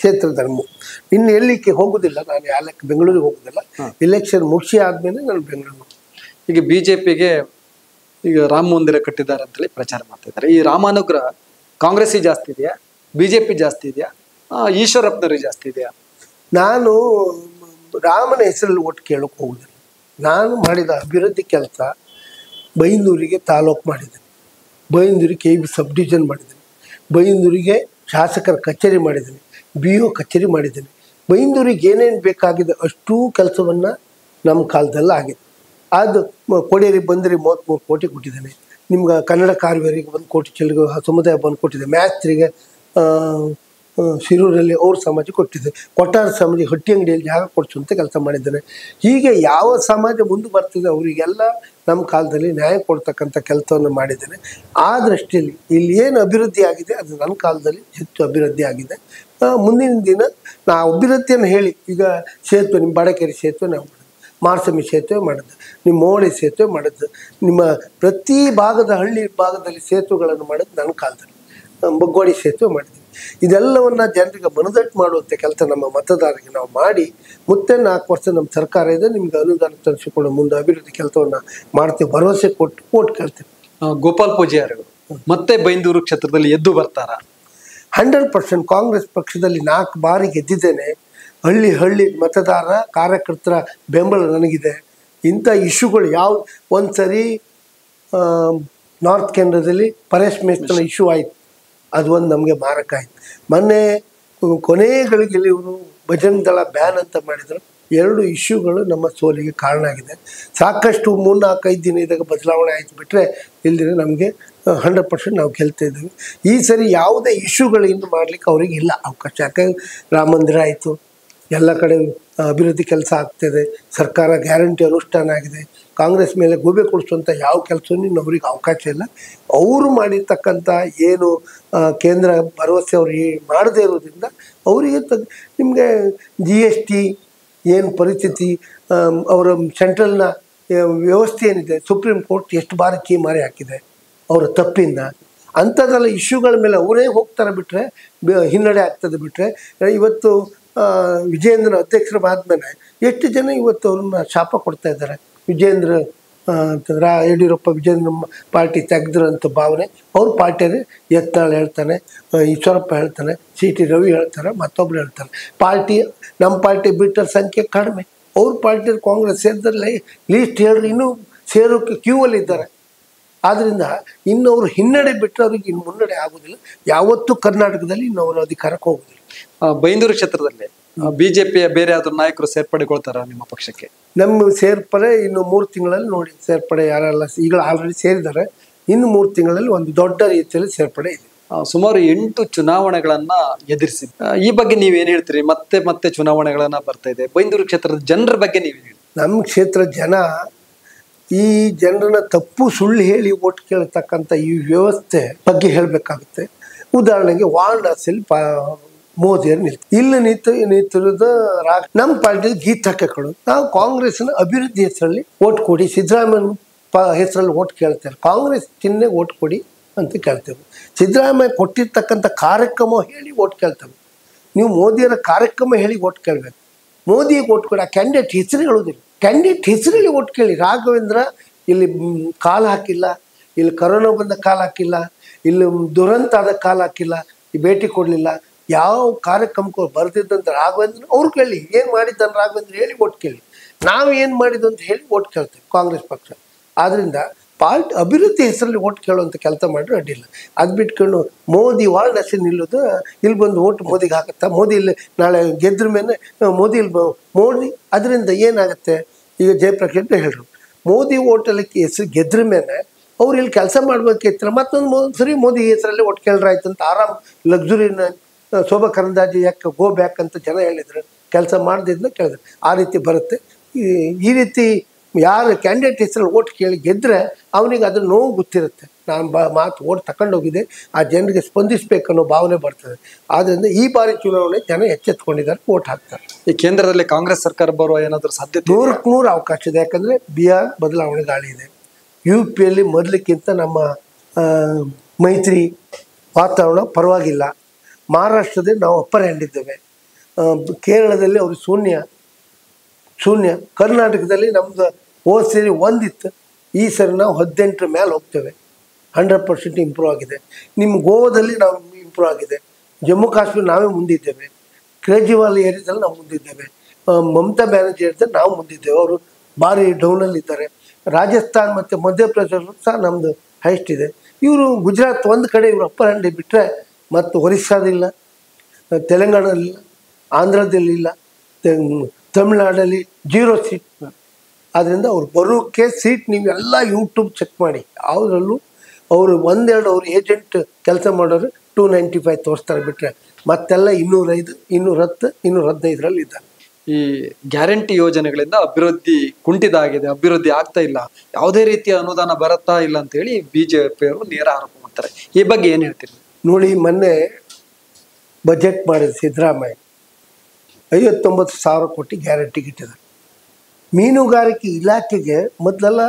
ಕ್ಷೇತ್ರದಲ್ಲಿ ಮು- ಇನ್ನು ಎಲ್ಲಿಕ್ಕೆ ಹೋಗುದಿಲ್ಲ ನಾನು ಯಾಲಕ್ಕೆ ಬೆಂಗಳೂರಿಗೆ ಹೋಗುದಿಲ್ಲ ಇಲೆಕ್ಷನ್ ಮುಗಿಸಿ ಆದ್ಮೇಲೆ ನಾನು ಬೆಂಗಳೂರು ಈಗ ಬಿಜೆಪಿಗೆ ಈಗ ರಾಮ ಮಂದಿರ ಕಟ್ಟಿದ್ದಾರೆ ಅಂತೇಳಿ ಪ್ರಚಾರ ಮಾಡ್ತಾ ಇದ್ದಾರೆ ಈ ರಾಮಾನುಗ್ರಹ ಕಾಂಗ್ರೆಸ್ಸಿ ಜಾಸ್ತಿ ಇದೆಯಾ ಬಿಜೆಪಿ ಜಾಸ್ತಿ ಇದೆಯಾ ಆ, ಈಶ್ವರಪ್ಪನವ್ರಿಗೆ ಜಾಸ್ತಿ ಇದೆಯಾ ನಾನು ರಾಮನ ಹೆಸರಲ್ಲಿ ಒಟ್ಟು ಕೇಳೋಕೆ ಹೋಗುದಿಲ್ಲ ನಾನು ಮಾಡಿದ ಅಭಿವೃದ್ಧಿ ಕೆಲಸ ಬೈಂದೂರಿಗೆ ತಾಲೂಕು ಮಾಡಿದ್ದೇನೆ ಬೈಂದೂರಿಗೆ ಕೆ ಬಿ ಸಬ್ ಡಿವಿಷನ್ ಮಾಡಿದ್ದೇನೆ ಬೈಂದೂರಿಗೆ ಶಾಸಕರ ಕಚೇರಿ ಮಾಡಿದ್ದೇನೆ ಬಿ ಒ ಕಚೇರಿ ಮಾಡಿದ್ದೇನೆ ಬೈಂದೂರಿಗೆ ಏನೇನು ಬೇಕಾಗಿದೆ ಅಷ್ಟೂ ಕೆಲಸವನ್ನು ನಮ್ಮ ಕಾಲದಲ್ಲಿ ಆಗಿದೆ ಅದು ಮ- ಕೋಡಿಯರಿಗೆ ಬಂದರೆ ಮೂವತ್ತ್ಮೂರು ಕೋಟಿ ಕೊಟ್ಟಿದ್ದೇನೆ ನಿಮ್ಗೆ ಕನ್ನಡ ಕಾರ್ಮಿಕರಿಗೆ ಒಂದು ಕೋಟಿ ಚಿಲ್ಲರೆ ಸಮುದಾಯ ಬಂದು ಕೊಟ್ಟಿದೆ ಮ್ಯಾಸ್ತ್ರಿಗೆ ಆ, ಶಿರೂರಲ್ಲಿ ಅವ್ರ ಸಮಾಜ ಕೊಟ್ಟಿದೆ ಕೊಟ್ಟಾರ ಸಮಾಜ ಹಟ್ಟಿ ಅಂಗಡಿಯಲ್ಲಿ ಜಾಗ ಕೊಡಿಸುವಂತ ಕೆಲಸ ಮಾಡಿದ್ದೇನೆ ಹೀಗೆ ಯಾವ ಸಮಾಜ ಮುಂದೆ ಬರ್ತಿದೆ ಅವರಿಗೆಲ್ಲ ನಮ್ಮ ಕಾಲದಲ್ಲಿ ನ್ಯಾಯ ಕೊಡ್ತಕ್ಕಂಥ ಕೆಲಸವನ್ನು ಮಾಡಿದ್ದೇನೆ ಆ ದೃಷ್ಟಿಯಲ್ಲಿ ಇಲ್ಲಿ ಏನು ಅಭಿವೃದ್ಧಿ ಆಗಿದೆ ಅದು ನನ್ನ ಕಾಲದಲ್ಲಿ ಹೆಚ್ಚು ಅಭಿವೃದ್ಧಿ ಆಗಿದೆ ಆ, ಮುಂದಿನ ದಿನ ನಾ ಅಭಿವೃದ್ಧಿಯನ್ನು ಹೇಳಿ ಈಗ ಸೇತುವೆ ನಿಮ್ಮ ಬಾಡಕೆರೆ ಸೇತುವೆ ನಾವು ಮಾಡಿದ್ವಿ ಮಾರ್ಸಮಿ ಸೇತುವೆ ಮಾಡಿದ್ದು ನಿಮ್ಮ ಮೋಳಿ ಸೇತುವೆ ಮಾಡಿದ್ದು ನಿಮ್ಮ ಪ್ರತಿ ಭಾಗದ ಹಳ್ಳಿ ಭಾಗದಲ್ಲಿ ಸೇತುವೆಗಳನ್ನು ಮಾಡಿದ್ದು ನನ್ನ ಕಾಲದಲ್ಲಿ ಬಗ್ಗೋಡಿ ಸೇತುವೆ ಮಾಡಿದ್ವಿ ಇದೆಲ್ಲವನ್ನ ಜನರಿಗೆ ಮನದಟ್ಟು ಮಾಡುವಂಥ ಕೆಲಸ ನಮ್ಮ ಮತದಾರರಿಗೆ ನಾವು ಮಾಡಿ ಮತ್ತೆ ನಾಲ್ಕು ವರ್ಷ ನಮ್ಮ ಸರ್ಕಾರ ಇದೆ ನಿಮ್ಗೆ ಅನುದಾನ ತರಿಸಿಕೊಂಡು ಮುಂದೆ ಅಭಿವೃದ್ಧಿ ಕೆಲಸವನ್ನ ಮಾಡ್ತೀವಿ ಭರವಸೆ ಕೊಟ್ಟು ಓಟ್ ಕೇಳ್ತೀವಿ ಆ, ಗೋಪಾಲ್ ಪೂಜಾರಿಗಳು ಮತ್ತೆ ಬೈಂದೂರು ಕ್ಷೇತ್ರದಲ್ಲಿ ಎದ್ದು ಬರ್ತಾರ ಹಂಡ್ರೆಡ್ ಪರ್ಸೆಂಟ್ ಕಾಂಗ್ರೆಸ್ ಪಕ್ಷದಲ್ಲಿ ನಾಲ್ಕು ಬಾರಿ ಗೆದ್ದಿದ್ದೇನೆ ಹಳ್ಳಿ ಹಳ್ಳಿ ಮತದಾರ ಕಾರ್ಯಕರ್ತರ ಬೆಂಬಲ ನನಗಿದೆ ಇಂಥ ಇಶ್ಯೂಗಳು ಯಾವ ಒಂದು ಸರಿ ನಾರ್ತ್ ಕೇಂದ್ರದಲ್ಲಿ ಪರೇಶ್ ಮೇಸ್ಟನ ಇಶ್ಯೂ ಆಯಿತು ಅದು ಒಂದು ನಮಗೆ ಮಾರಕ ಆಯಿತು ಮೊನ್ನೆ ಕೊನೆ ಗಳಿಗೆಯಲ್ಲಿ ಇವರು ಭಜನ್ ದಳ ಬ್ಯಾನ್ ಅಂತ ಮಾಡಿದರು ಎರಡು ಇಶ್ಯೂಗಳು ನಮ್ಮ ಸೋಲಿಗೆ ಕಾರಣ ಆಗಿದೆ ಸಾಕಷ್ಟು ಮೂರ್ನಾಲ್ಕು ಐದು ದಿನ ಇದ್ದಾಗ ಬದಲಾವಣೆ ಆಯ್ತು ಬಿಟ್ಟರೆ ಇಲ್ದಿರ ನಮಗೆ ಹಂಡ್ರೆಡ್ ಪರ್ಸೆಂಟ್ ನಾವು ಗೆಲ್ತಾ ಇದ್ದೀವಿ ಈ ಸರಿ ಯಾವುದೇ ಇಶ್ಯೂಗಳು ಇನ್ನು ಮಾಡ್ಲಿಕ್ಕೆ ಅವ್ರಿಗೆ ಇಲ್ಲ ಅವಕಾಶ ಯಾಕೆ ರಾಮ ಮಂದಿರ ಆಯಿತು ಎಲ್ಲ ಕಡೆ ಅಭಿವೃದ್ಧಿ ಕೆಲಸ ಆಗ್ತಿದೆ ಸರ್ಕಾರ ಗ್ಯಾರಂಟಿ ಅನುಷ್ಠಾನ ಆಗಿದೆ ಕಾಂಗ್ರೆಸ್ ಮೇಲೆ ಗೂಬೆ ಕೊಡಿಸುವಂಥ ಯಾವ ಕೆಲಸನೂ ಇನ್ನು ಅವ್ರಿಗೆ ಅವಕಾಶ ಇಲ್ಲ ಅವರು ಮಾಡಿರ್ತಕ್ಕಂಥ ಏನು ಆ, ಕೇಂದ್ರ ಭರವಸೆ ಅವ್ರು ಈ ಮಾಡದೇ ಇರೋದ್ರಿಂದ ಅವರಿಗೆ ತಗ್ ನಿಮಗೆ ಜಿ ಎಸ್ ಟಿ ಏನು ಪರಿಸ್ಥಿತಿ ಆಮ್, ಅವರ ಸೆಂಟ್ರಲ್ನ ಆ, ವ್ಯವಸ್ಥೆ ಏನಿದೆ ಸುಪ್ರೀಂ ಕೋರ್ಟ್ ಎಷ್ಟು ಬಾರಿ ಕೀಮಾರಿ ಹಾಕಿದೆ ಅವರ ತಪ್ಪಿಂದ ಅಂಥದ್ದೆಲ್ಲ ಇಶ್ಯೂಗಳ ಮೇಲೆ ಅವರೇ ಹೋಗ್ತಾರೆ ಬಿಟ್ಟರೆ ಹಿನ್ನಡೆ ಆಗ್ತದೆ ಬಿಟ್ಟರೆ ಇವತ್ತು ಆ, ವಿಜೇಂದ್ರ ಅಧ್ಯಕ್ಷರಾದ್ಮೇಲೆ ಎಷ್ಟು ಜನ ಇವತ್ತು ಅವ್ರನ್ನ ಶಾಪ ಕೊಡ್ತಾ ಇದ್ದಾರೆ ವಿಜೇಂದ್ರ ಆ, ಅಂತಂದ್ರೆ ಆ ಯಡಿಯೂರಪ್ಪ ವಿಜೇಂದ್ರ ಮ- ಪಾರ್ಟಿ ತೆಗೆದ್ರು ಅಂತ ಭಾವನೆ ಅವ್ರ ಪಾರ್ಟಿಯೇ ಯತ್ನಾಳ್ ಹೇಳ್ತಾನೆ ಆ, ಈಶ್ವರಪ್ಪ ಹೇಳ್ತಾನೆ ಸಿ ಟಿ ರವಿ ಹೇಳ್ತಾರೆ ಮತ್ತೊಬ್ರು ಹೇಳ್ತಾರೆ ಪಾರ್ಟಿ ನಮ್ಮ ಪಾರ್ಟಿ ಬಿಟ್ಟರ ಸಂಖ್ಯೆ ಕಡಿಮೆ ಅವ್ರ ಪಾರ್ಟಿ ಕಾಂಗ್ರೆಸ್ ಸೇರಿದ್ರೆ ಲೀಸ್ಟ್ ಹೇಳ್ರಿ ಇನ್ನೂ ಸೇರೋಕ್ಕೆ ಕ್ಯೂ ಅಲ್ಲಿ ಇದ್ದಾರೆ ಆದ್ರಿಂದ ಇನ್ನು ಅವರು ಹಿನ್ನಡೆ ಬಿಟ್ಟರೆ ಅವ್ರಿಗೆ ಇನ್ನು ಮುನ್ನಡೆ ಆಗೋದಿಲ್ಲ ಯಾವತ್ತೂ ಕರ್ನಾಟಕದಲ್ಲಿ ಇನ್ನು ಅವರು ಅಧಿಕಾರಕ್ಕೆ ಹೋಗೋದಿಲ್ಲ ಆ, ಬೈಂದೂರು ಕ್ಷೇತ್ರದಲ್ಲಿ ಬಿಜೆಪಿಯ ಬೇರೆ ಯಾವ್ದಾದ್ರು ನಾಯಕರು ಸೇರ್ಪಡೆಗೊಳ್ತಾರ ನಿಮ್ಮ ಪಕ್ಷಕ್ಕೆ ನಮ್ಮ ಸೇರ್ಪಡೆ ಇನ್ನು ಮೂರು ತಿಂಗಳಲ್ಲಿ ನೋಡಿ ಸೇರ್ಪಡೆ ಯಾರೆಲ್ಲ ಈಗ ಆಲ್ರೆಡಿ ಸೇರಿದ್ದಾರೆ ಇನ್ನು ಮೂರು ತಿಂಗಳಲ್ಲಿ ಒಂದು ದೊಡ್ಡ ರೀತಿಯಲ್ಲಿ ಸೇರ್ಪಡೆ ಇದೆ ಆ, ಸುಮಾರು ಎಂಟು ಚುನಾವಣೆಗಳನ್ನ ಎದುರಿಸಿ ಈ ಬಗ್ಗೆ ನೀವೇನ್ ಹೇಳ್ತೀರಿ ಮತ್ತೆ ಮತ್ತೆ ಚುನಾವಣೆಗಳನ್ನ ಬರ್ತಾ ಇದೆ ಬೈಂದೂರು ಕ್ಷೇತ್ರದ ಜನರ ಬಗ್ಗೆ ನೀವೇನ್ ಹೇಳ್ತೀರಿ ನಮ್ಮ ಕ್ಷೇತ್ರ ಜನ ಈ ಜನರನ್ನ ತಪ್ಪು ಸುಳ್ಳು ಹೇಳಿ ಓಟ್ ಕೇಳ್ತಕ್ಕಂಥ ಈ ವ್ಯವಸ್ಥೆ ಬಗ್ಗೆ ಹೇಳಬೇಕಾಗುತ್ತೆ ಉದಾಹರಣೆಗೆ ವಾರಣಾಸಿಯಲ್ಲಿ ಪಾ ಮೋದಿಯರು ನಿಲ್ತು ಇಲ್ಲಿ ನಿಂತು ನಿಂತಿರೋದು ರಾ ನಮ್ಮ ಪಾರ್ಟಿ ಗೀತ್ ಹಾಕಿಕೊಳ್ಳು ನಾವು ಕಾಂಗ್ರೆಸ್ನ ಅಭಿವೃದ್ಧಿ ಹೆಸರಲ್ಲಿ ಓಟ್ ಕೊಡಿ ಸಿದ್ದರಾಮಯ್ಯ ಪ ಹೆಸರಲ್ಲಿ ಓಟ್ ಕೇಳ್ತಾರೆ ಕಾಂಗ್ರೆಸ್ ಚಿಹ್ನೆ ಓಟ್ ಕೊಡಿ ಅಂತ ಕೇಳ್ತೇವೆ ಸಿದ್ದರಾಮಯ್ಯ ಕೊಟ್ಟಿರ್ತಕ್ಕಂಥ ಕಾರ್ಯಕ್ರಮ ಹೇಳಿ ಓಟ್ ಕೇಳ್ತೇವೆ ನೀವು ಮೋದಿಯರ ಕಾರ್ಯಕ್ರಮ ಹೇಳಿ ಓಟ್ ಕೇಳಬೇಕು ಮೋದಿಗೆ ಓಟ್ ಕೊಡಿ ಆ ಕ್ಯಾಂಡಿಡೇಟ್ ಹೆಸರು ಹೇಳೋದಿಲ್ಲ ಕ್ಯಾಂಡಿಡೇಟ್ ಹೆಸರಲ್ಲಿ ಓಟ್ ಕೇಳಿ ರಾಘವೇಂದ್ರ ಇಲ್ಲಿ ಮ್, ಕಾಲ್ ಹಾಕಿಲ್ಲ ಇಲ್ಲಿ ಕರೋನಾ ಬಂದ ಕಾಲ್ ಹಾಕಿಲ್ಲ ಇಲ್ಲಿ ದುರಂತ ಆದ ಕಾಲ್ ಹಾಕಿಲ್ಲ ಈ ಭೇಟಿ ಕೊಡಲಿಲ್ಲ ಯಾವ ಕಾರ್ಯಕ್ರಮಕ್ಕೂ ಬರ್ತಿದ್ದಂತ ರಾಘವೇಂದ್ರ ಅವ್ರು ಕೇಳಿ ಏನು ಮಾಡಿದ್ದಾನೆ ರಾಘವೇಂದ್ರ ಹೇಳಿ ಓಟ್ ಕೇಳಿ ನಾವು ಏನು ಮಾಡಿದ್ದು ಅಂತ ಹೇಳಿ ಓಟ್ ಕೇಳ್ತೇವೆ ಕಾಂಗ್ರೆಸ್ ಪಕ್ಷ ಆದ್ರಿಂದ ಪಾರ್ಟಿ ಅಭಿವೃದ್ಧಿ ಹೆಸರಲ್ಲಿ ಓಟ್ ಕೇಳುವಂಥ ಕೆಲಸ ಮಾಡಿದ್ರೆ ಅಡ್ಡಿಲ್ಲ ಅದು ಬಿಟ್ಕೊಂಡು ಮೋದಿ ವಾರ್ಡ್ ಹೆಸರು ನಿಲ್ಲೋದು ಇಲ್ಲಿ ಬಂದು ಓಟ್ ಮೋದಿಗೆ ಹಾಕುತ್ತಾ ಮೋದಿ ಇಲ್ಲಿ ನಾಳೆ ಗೆದ್ರ ಮೇಲೆ ಆ, ಮೋದಿ ಇಲ್ಲಿ ಬ- ಮೋದಿ ಅದರಿಂದ ಏನಾಗುತ್ತೆ ಈಗ ಜಯಪ್ರಕಾಶ್ ರೆಡ್ಡಿ ಹೇಳಿದ್ರು ಮೋದಿ ಓಟಲ್ಲಿ ಹೆಸರು ಗೆದ್ರ ಮೇಲೆ ಅವ್ರು ಇಲ್ಲಿ ಕೆಲಸ ಮಾಡ್ಬೇಕಿತ್ತು ಮತ್ತೊಂದು ಮೋ ಸರಿ ಮೋದಿ ಹೆಸರಲ್ಲಿ ಒಟ್ಟು ಕೇಳ್ರಾಯ್ತು ಅಂತ ಆರಾಮ್ ಲಕ್ಸುರಿನ ಶೋಭಾ ಕರಂದಾಜೆ ಯಾಕೆ ಗೋ ಬ್ಯಾಕ್ ಅಂತ ಜನ ಹೇಳಿದ್ರು ಕೆಲಸ ಮಾಡ್ದಿದ್ನ ಕೇಳಿದ್ರು ಆ ರೀತಿ ಬರುತ್ತೆ ಈ ಈ ರೀತಿ ಯಾರು ಕ್ಯಾಂಡಿಡೇಟ್ ಹೆಸರಲ್ಲಿ ಓಟ್ ಕೇಳಿ ಗೆದ್ದರೆ ಅವನಿಗೆ ಅದ್ರ ನೋವು ಗೊತ್ತಿರುತ್ತೆ ನಾನು ಬ ಮಾತು ಓಟ್ ತಗೊಂಡೋಗಿದೆ ಆ ಜನರಿಗೆ ಸ್ಪಂದಿಸ್ಬೇಕು ಅನ್ನೋ ಭಾವನೆ ಬರ್ತದೆ ಆದ್ದರಿಂದ ಈ ಬಾರಿ ಚುನಾವಣೆ ಜನ ಎಚ್ಚೆತ್ಕೊಂಡಿದ್ದಾರೆ ಓಟ್ ಹಾಕ್ತಾರೆ ಈ ಕೇಂದ್ರದಲ್ಲಿ ಕಾಂಗ್ರೆಸ್ ಸರ್ಕಾರ ಬರುವ ಏನಾದ್ರು ಸಾಧ್ಯತೆ ಇದೆಯಾ? ನೂರಕ್ಕೆ ನೂರು ಅವಕಾಶ ಇದೆ ಯಾಕಂದರೆ ಬಿಹಾರ್ ಬದಲಾವಣೆ ಗಾಳಿ ಇದೆ ಯು ಪಿಯಲ್ಲಿ ಮೊದಲಕ್ಕಿಂತ ನಮ್ಮ ಆ, ಮೈತ್ರಿ ವಾತಾವರಣ ಪರವಾಗಿಲ್ಲ ಮಹಾರಾಷ್ಟ್ರದಲ್ಲಿ ನಾವು ಅಪ್ಪರ್ ಹ್ಯಾಂಡ್ ಇದ್ದೇವೆ ಆ, ಕೇರಳದಲ್ಲಿ ಅವರು ಶೂನ್ಯ ಶೂನ್ಯ ಕರ್ನಾಟಕದಲ್ಲಿ ನಮ್ದು ಹೋದ ಸರಿ ಒಂದಿತ್ತು ಈ ಸರಿ ನಾವು ಹದಿನೆಂಟರ ಮೇಲೆ ಹೋಗ್ತೇವೆ ಹಂಡ್ರೆಡ್ ಪರ್ಸೆಂಟ್ ಇಂಪ್ರೂವ್ ಆಗಿದೆ ನಿಮ್ಮ ಗೋವಾದಲ್ಲಿ ನಾವು ಇಂಪ್ರೂವ್ ಆಗಿದೆ ಜಮ್ಮು ಕಾಶ್ಮೀರ ನಾವೇ ಮುಂದಿದ್ದೇವೆ ಕೇಜ್ರಿವಾಲ್ ಏರಿಯಾದಲ್ಲಿ ನಾವು ಮುಂದಿದ್ದೇವೆ ಆ, ಮಮತಾ ಬ್ಯಾನರ್ಜಿ ಏರಿಯಾದಲ್ಲಿ ನಾವು ಮುಂದಿದ್ದೇವೆ ಅವರು ಭಾರಿ ಡೌನಲ್ಲಿ ಇದ್ದಾರೆ ರಾಜಸ್ಥಾನ್ ಮತ್ತು ಮಧ್ಯಪ್ರದೇಶ ಸಹ ನಮ್ಮದು ಹೈಸ್ಟ್ ಇದೆ ಇವರು ಗುಜರಾತ್ ಒಂದು ಕಡೆ ಇವರು ಅಪ್ಪರ್ ಹ್ಯಾಂಡ್ ಬಿಟ್ಟರೆ ಮತ್ತು ಒರಿಸ್ಸಾದಿಲ್ಲ ತೆಲಂಗಾಣದಲ್ಲಿಲ್ಲ ಆಂಧ್ರದಲ್ಲಿಲ್ಲ ತೆ- ತಮಿಳ್ನಾಡಲ್ಲಿ ಜೀರೋ ಸೀಟ್ ಆದ್ದರಿಂದ ಅವ್ರು ಬರೋಕ್ಕೆ ಸೀಟ್ ನೀವು ಎಲ್ಲ ಯೂಟ್ಯೂಬ್ ಚೆಕ್ ಮಾಡಿ ಯಾವುದ್ರಲ್ಲೂ ಅವರು ಒಂದೆರಡು ಅವ್ರು ಏಜೆಂಟ್ ಕೆಲಸ ಮಾಡೋರು ಟೂ ನೈಂಟಿ ಫೈವ್ ತೋರಿಸ್ತಾರೆ ಬಿಟ್ಟರೆ ಮತ್ತೆಲ್ಲ ಇನ್ನೂರೈದು ಇನ್ನೂರ ಹತ್ತು ಇನ್ನೂರ ಹದಿನೈದರಲ್ಲಿ ಇದ್ದಾರೆ ಈ ಗ್ಯಾರಂಟಿ ಯೋಜನೆಗಳಿಂದ ಅಭಿವೃದ್ಧಿ ಕುಂಠಿತ ಆಗಿದೆ ಅಭಿವೃದ್ಧಿ ಆಗ್ತಾ ಇಲ್ಲ ಯಾವುದೇ ರೀತಿಯ ಅನುದಾನ ಬರುತ್ತಾ ಇಲ್ಲ ಅಂತ ಹೇಳಿ ಬಿಜೆಪಿ ಅವರು ನೇರ ಆರೋಪ ಮಾಡ್ತಾರೆ ಈ ಬಗ್ಗೆ ಏನ್ ಹೇಳ್ತೀರಿ ನೋಡಿ ಮೊನ್ನೆ ಬಜೆಟ್ ಮಾಡಿದ ಸಿದ್ದರಾಮಯ್ಯ ಐವತ್ತೊಂಬತ್ತು ಸಾವಿರ ಕೋಟಿ ಗ್ಯಾರಂಟಿಗೆ ಇಟ್ಟಿದ್ದಾರೆ ಮೀನುಗಾರಿಕೆ ಇಲಾಖೆಗೆ ಮೊದಲೆಲ್ಲ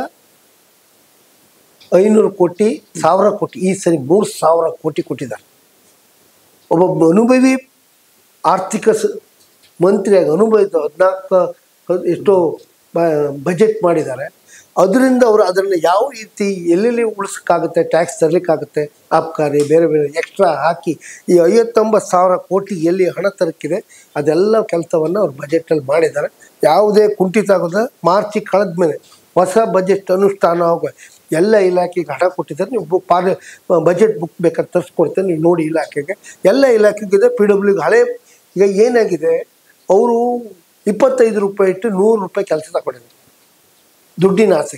ಐನೂರು ಕೋಟಿ ಸಾವಿರ ಕೋಟಿ ಈ ಸರಿ ಮೂರು ಸಾವಿರ ಕೋಟಿ ಕೊಟ್ಟಿದ್ದಾರೆ ಒಬ್ಬ ಅನುಭವಿ ಆರ್ಥಿಕ ಸ ಮಂತ್ರಿಯಾಗಿ ಅನುಭವಿತ ಹದಿನಾಲ್ಕು ಎಷ್ಟೋ ಬಜೆಟ್ ಮಾಡಿದ್ದಾರೆ ಅದರಿಂದ ಅವರು ಅದನ್ನು ಯಾವ ರೀತಿ ಎಲ್ಲೆಲ್ಲಿ ಉಳಿಸೋಕ್ಕಾಗುತ್ತೆ ಟ್ಯಾಕ್ಸ್ ತರಲಿಕ್ಕಾಗುತ್ತೆ ಆಬ್ಕಾರಿ ಬೇರೆ ಬೇರೆ ಎಕ್ಸ್ಟ್ರಾ ಹಾಕಿ ಈ ಐವತ್ತೊಂಬತ್ತು ಸಾವಿರ ಕೋಟಿ ಎಲ್ಲಿ ಹಣ ತರಕ್ಕಿದೆ ಅದೆಲ್ಲ ಕೆಲಸವನ್ನು ಅವ್ರು ಬಜೆಟಲ್ಲಿ ಮಾಡಿದ್ದಾರೆ ಯಾವುದೇ ಕುಂಠಿತ ಆಗೋದ ಮಾರ್ಚಿಗೆ ಕಳೆದ ಮೇಲೆ ಹೊಸ ಬಜೆಟ್ ಅನುಷ್ಠಾನ ಆಗೋ ಎಲ್ಲ ಇಲಾಖೆಗೆ ಹಣ ಕೊಟ್ಟಿದ್ದಾರೆ ನೀವು ಬುಕ್ ಪಾರ ಬಜೆಟ್ ಬುಕ್ ಬೇಕಾದ್ರೆ ತರಿಸ್ಕೊಡ್ತೇನೆ ನೀವು ನೋಡಿ ಇಲಾಖೆಗೆ ಎಲ್ಲ ಇಲಾಖೆಗಿದೆ ಪಿ ಡಬ್ಲ್ಯೂಗೆ ಹಳೆ ಈಗ ಏನಾಗಿದೆ ಅವರು ಇಪ್ಪತ್ತೈದು ರೂಪಾಯಿ ಇಟ್ಟು ನೂರು ರೂಪಾಯಿ ಕೆಲಸ ತಗೊಂಡಿದ್ದಾರೆ ದುಡ್ಡಿನ ಆಸೆ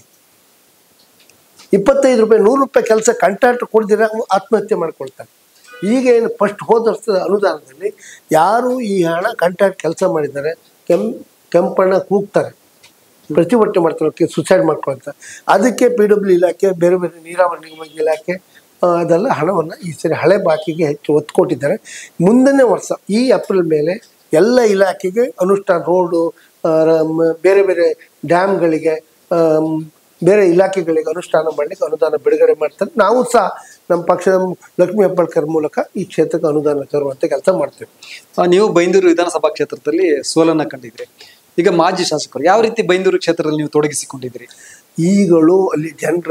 ಇಪ್ಪತ್ತೈದು ರೂಪಾಯಿ ನೂರು ರೂಪಾಯಿ ಕೆಲಸ ಕಾಂಟ್ರಾಕ್ಟ್ ಕೊಡ್ದಿರ ಆತ್ಮಹತ್ಯೆ ಮಾಡ್ಕೊಳ್ತಾರೆ ಈಗ ಏನು ಫಸ್ಟ್ ಹೋದ ವರ್ಷದ ಅನುದಾನದಲ್ಲಿ ಯಾರು ಈ ಹಣ ಕಾಂಟ್ರಾಕ್ಟ್ ಕೆಲಸ ಮಾಡಿದ್ದಾರೆ ಕೆಂ ಕೆಂಪಣ್ಣ ಕೂಗ್ತಾರೆ ಪ್ರತಿಭಟನೆ ಮಾಡ್ತಾರೆ ಸುಸೈಡ್ ಮಾಡ್ಕೊಳ್ತಾರೆ ಅದಕ್ಕೆ ಪಿ ಡಬ್ಲ್ಯೂ ಇಲಾಖೆ ಬೇರೆ ಬೇರೆ ನೀರಾವರಿ ನಿಗಮ ಇಲಾಖೆ ಆ, ಅದೆಲ್ಲ ಹಣವನ್ನು ಈ ಸರಿ ಹಳೆ ಬಾಕಿಗೆ ಹೆಚ್ಚು ಒತ್ತು ಕೊಟ್ಟಿದ್ದಾರೆ ಮುಂದನೇ ವರ್ಷ ಈ ಏಪ್ರಿಲ್ ಮೇಲೆ ಎಲ್ಲ ಇಲಾಖೆಗೆ ಅನುಷ್ಠಾನ ರೋಡು ಆ, ರ- ಮ- ಬೇರೆ ಬೇರೆ ಡ್ಯಾಮ್ಗಳಿಗೆ ಆಮ್, ಬೇರೆ ಇಲಾಖೆಗಳಿಗೆ ಅನುಷ್ಠಾನ ಮಾಡಲಿಕ್ಕೆ ಅನುದಾನ ಬಿಡುಗಡೆ ಮಾಡ್ತಾರೆ ನಾವು ಸಹ ನಮ್ಮ ಪಕ್ಷದ ಲಕ್ಷ್ಮೀ ಹೆಬ್ಬಾಳ್ಕರ್ ಮೂಲಕ ಈ ಕ್ಷೇತ್ರಕ್ಕೆ ಅನುದಾನ ತರುವಂಥ ಕೆಲಸ ಮಾಡ್ತೇವೆ ಆ, ನೀವು ಬೈಂದೂರು ವಿಧಾನಸಭಾ ಕ್ಷೇತ್ರದಲ್ಲಿ ಸೋಲನ್ನ ಕಂಡಿದ್ರಿ ಈಗ ಮಾಜಿ ಶಾಸಕರು ಯಾವ ರೀತಿ ಬೈಂದೂರು ಕ್ಷೇತ್ರದಲ್ಲಿ ನೀವು ತೊಡಗಿಸಿಕೊಂಡಿದ್ದೀರಿ ಈಗಲೂ ಅಲ್ಲಿ ಜನರ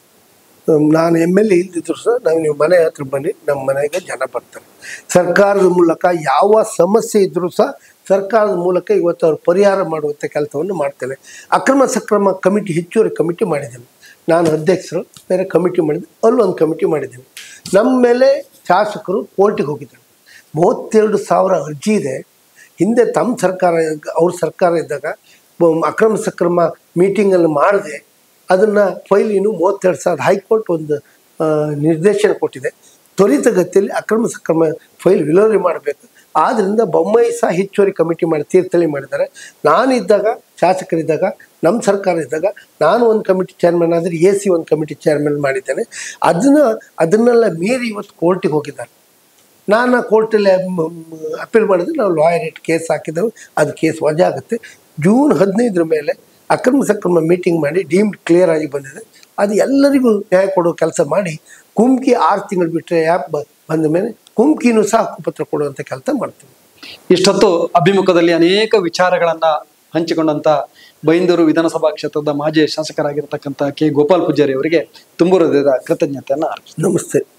ನಾನು ಎಮ್ ಎಲ್ ಎ ಇಲ್ದಿದ್ರು ಸಹ ನಾವು ನೀವು ಮನೆ ಹತ್ರ ಬನ್ನಿ ನಮ್ಮ ಮನೆಗೆ ಜನ ಬರ್ತಾರೆ ಸರ್ಕಾರದ ಮೂಲಕ ಯಾವ ಸಮಸ್ಯೆ ಇದ್ದರೂ ಸಹ ಸರ್ಕಾರದ ಮೂಲಕ ಇವತ್ತು ಅವ್ರು ಪರಿಹಾರ ಮಾಡುವಂಥ ಕೆಲಸವನ್ನು ಮಾಡ್ತೇನೆ ಅಕ್ರಮ ಸಕ್ರಮ ಕಮಿಟಿ ಹೆಚ್ಚುವರಿ ಕಮಿಟಿ ಮಾಡಿದ್ದೇನೆ ನಾನು ಅಧ್ಯಕ್ಷರು ಬೇರೆ ಕಮಿಟಿ ಮಾಡಿದ್ದೆ ಅಲ್ಲೊಂದು ಕಮಿಟಿ ಮಾಡಿದ್ದೀನಿ ನಮ್ಮ ಮೇಲೆ ಶಾಸಕರು ಕೋರ್ಟಿಗೆ ಹೋಗಿದ್ದಾರೆ ಮೂವತ್ತೆರಡು ಸಾವಿರ ಅರ್ಜಿ ಇದೆ ಹಿಂದೆ ತಮ್ಮ ಸರ್ಕಾರ ಅವ್ರ ಸರ್ಕಾರ ಇದ್ದಾಗ ಬ- ಅಕ್ರಮ ಸಕ್ರಮ ಮೀಟಿಂಗಲ್ಲಿ ಮಾಡದೆ ಅದನ್ನು ಫೈಲ್ ಇನ್ನು ಮೂವತ್ತೆರಡು ಸಾವಿರ ಹೈಕೋರ್ಟ್ ಒಂದು ಆ, ನಿರ್ದೇಶನ ಕೊಟ್ಟಿದೆ ತ್ವರಿತಗತಿಯಲ್ಲಿ ಅಕ್ರಮ ಸಕ್ರಮ ಫೈಲ್ ವಿಲೇವಾರಿ ಮಾಡಬೇಕು ಆದ್ದರಿಂದ ಬೊಮ್ಮಾಯಿ ಸಹ ಹೆಚ್ಚುವರಿ ಕಮಿಟಿ ಮಾಡಿ ತೀರ್ಥಹಳ್ಳಿ ಮಾಡಿದ್ದಾರೆ ನಾನಿದ್ದಾಗ ಶಾಸಕರಿದ್ದಾಗ ನಮ್ಮ ಸರ್ಕಾರ ಇದ್ದಾಗ ನಾನು ಒಂದು ಕಮಿಟಿ ಚೇರ್ಮನ್ ಆದರೆ ಎ ಸಿ ಒಂದು ಕಮಿಟಿ ಚೇರ್ಮನ್ ಮಾಡಿದ್ದೇನೆ ಅದನ್ನು ಅದನ್ನೆಲ್ಲ ಮೀರಿ ಇವತ್ತು ಕೋರ್ಟಿಗೆ ಹೋಗಿದ್ದಾರೆ ನಾನು ಕೋರ್ಟಲ್ಲಿ ಅಪೀಲ್ ಮಾಡಿದ್ರೆ ನಾವು ಲಾಯರ್ ಇಟ್ಟು ಕೇಸ್ ಹಾಕಿದ್ದೆವು ಅದು ಕೇಸ್ ವಜಾ ಆಗುತ್ತೆ ಜೂನ್ ಹದಿನೈದರ ಮೇಲೆ ಅಕ್ರಮ ಸಕ್ರಮ ಮೀಟಿಂಗ್ ಮಾಡಿ ಡೀಮ್ಡ್ ಕ್ಲಿಯರ್ ಆಗಿ ಬಂದಿದೆ ಅದು ಎಲ್ಲರಿಗೂ ನ್ಯಾಯ ಕೊಡೋ ಕೆಲಸ ಮಾಡಿ ಕುಮ್ಕಿ ಆರು ತಿಂಗಳು ಬಿಟ್ಟರೆ ಆ್ಯಪ್ ಬಂದ ಮೇಲೆ ಕುಮ್ಕಿನೂ ಸಹ ಹಕ್ಕುಪತ್ರ ಕೊಡುವಂಥ ಕೆಲಸ ಮಾಡ್ತೀವಿ ಇಷ್ಟೊತ್ತು ಅಭಿಮುಖದಲ್ಲಿ ಅನೇಕ ವಿಚಾರಗಳನ್ನ ಹಂಚಿಕೊಂಡಂತ ಬೈಂದೂರು ವಿಧಾನಸಭಾ ಕ್ಷೇತ್ರದ ಮಾಜಿ ಶಾಸಕರಾಗಿರ್ತಕ್ಕಂಥ ಕೆ ಗೋಪಾಲ್ ಪೂಜಾರಿ ಅವರಿಗೆ ತುಂಬು ಹೃದಯದ ಕೃತಜ್ಞತೆಯನ್ನ ಅರ್ಪಿಸ್ತೀನಿ. ನಮಸ್ತೆ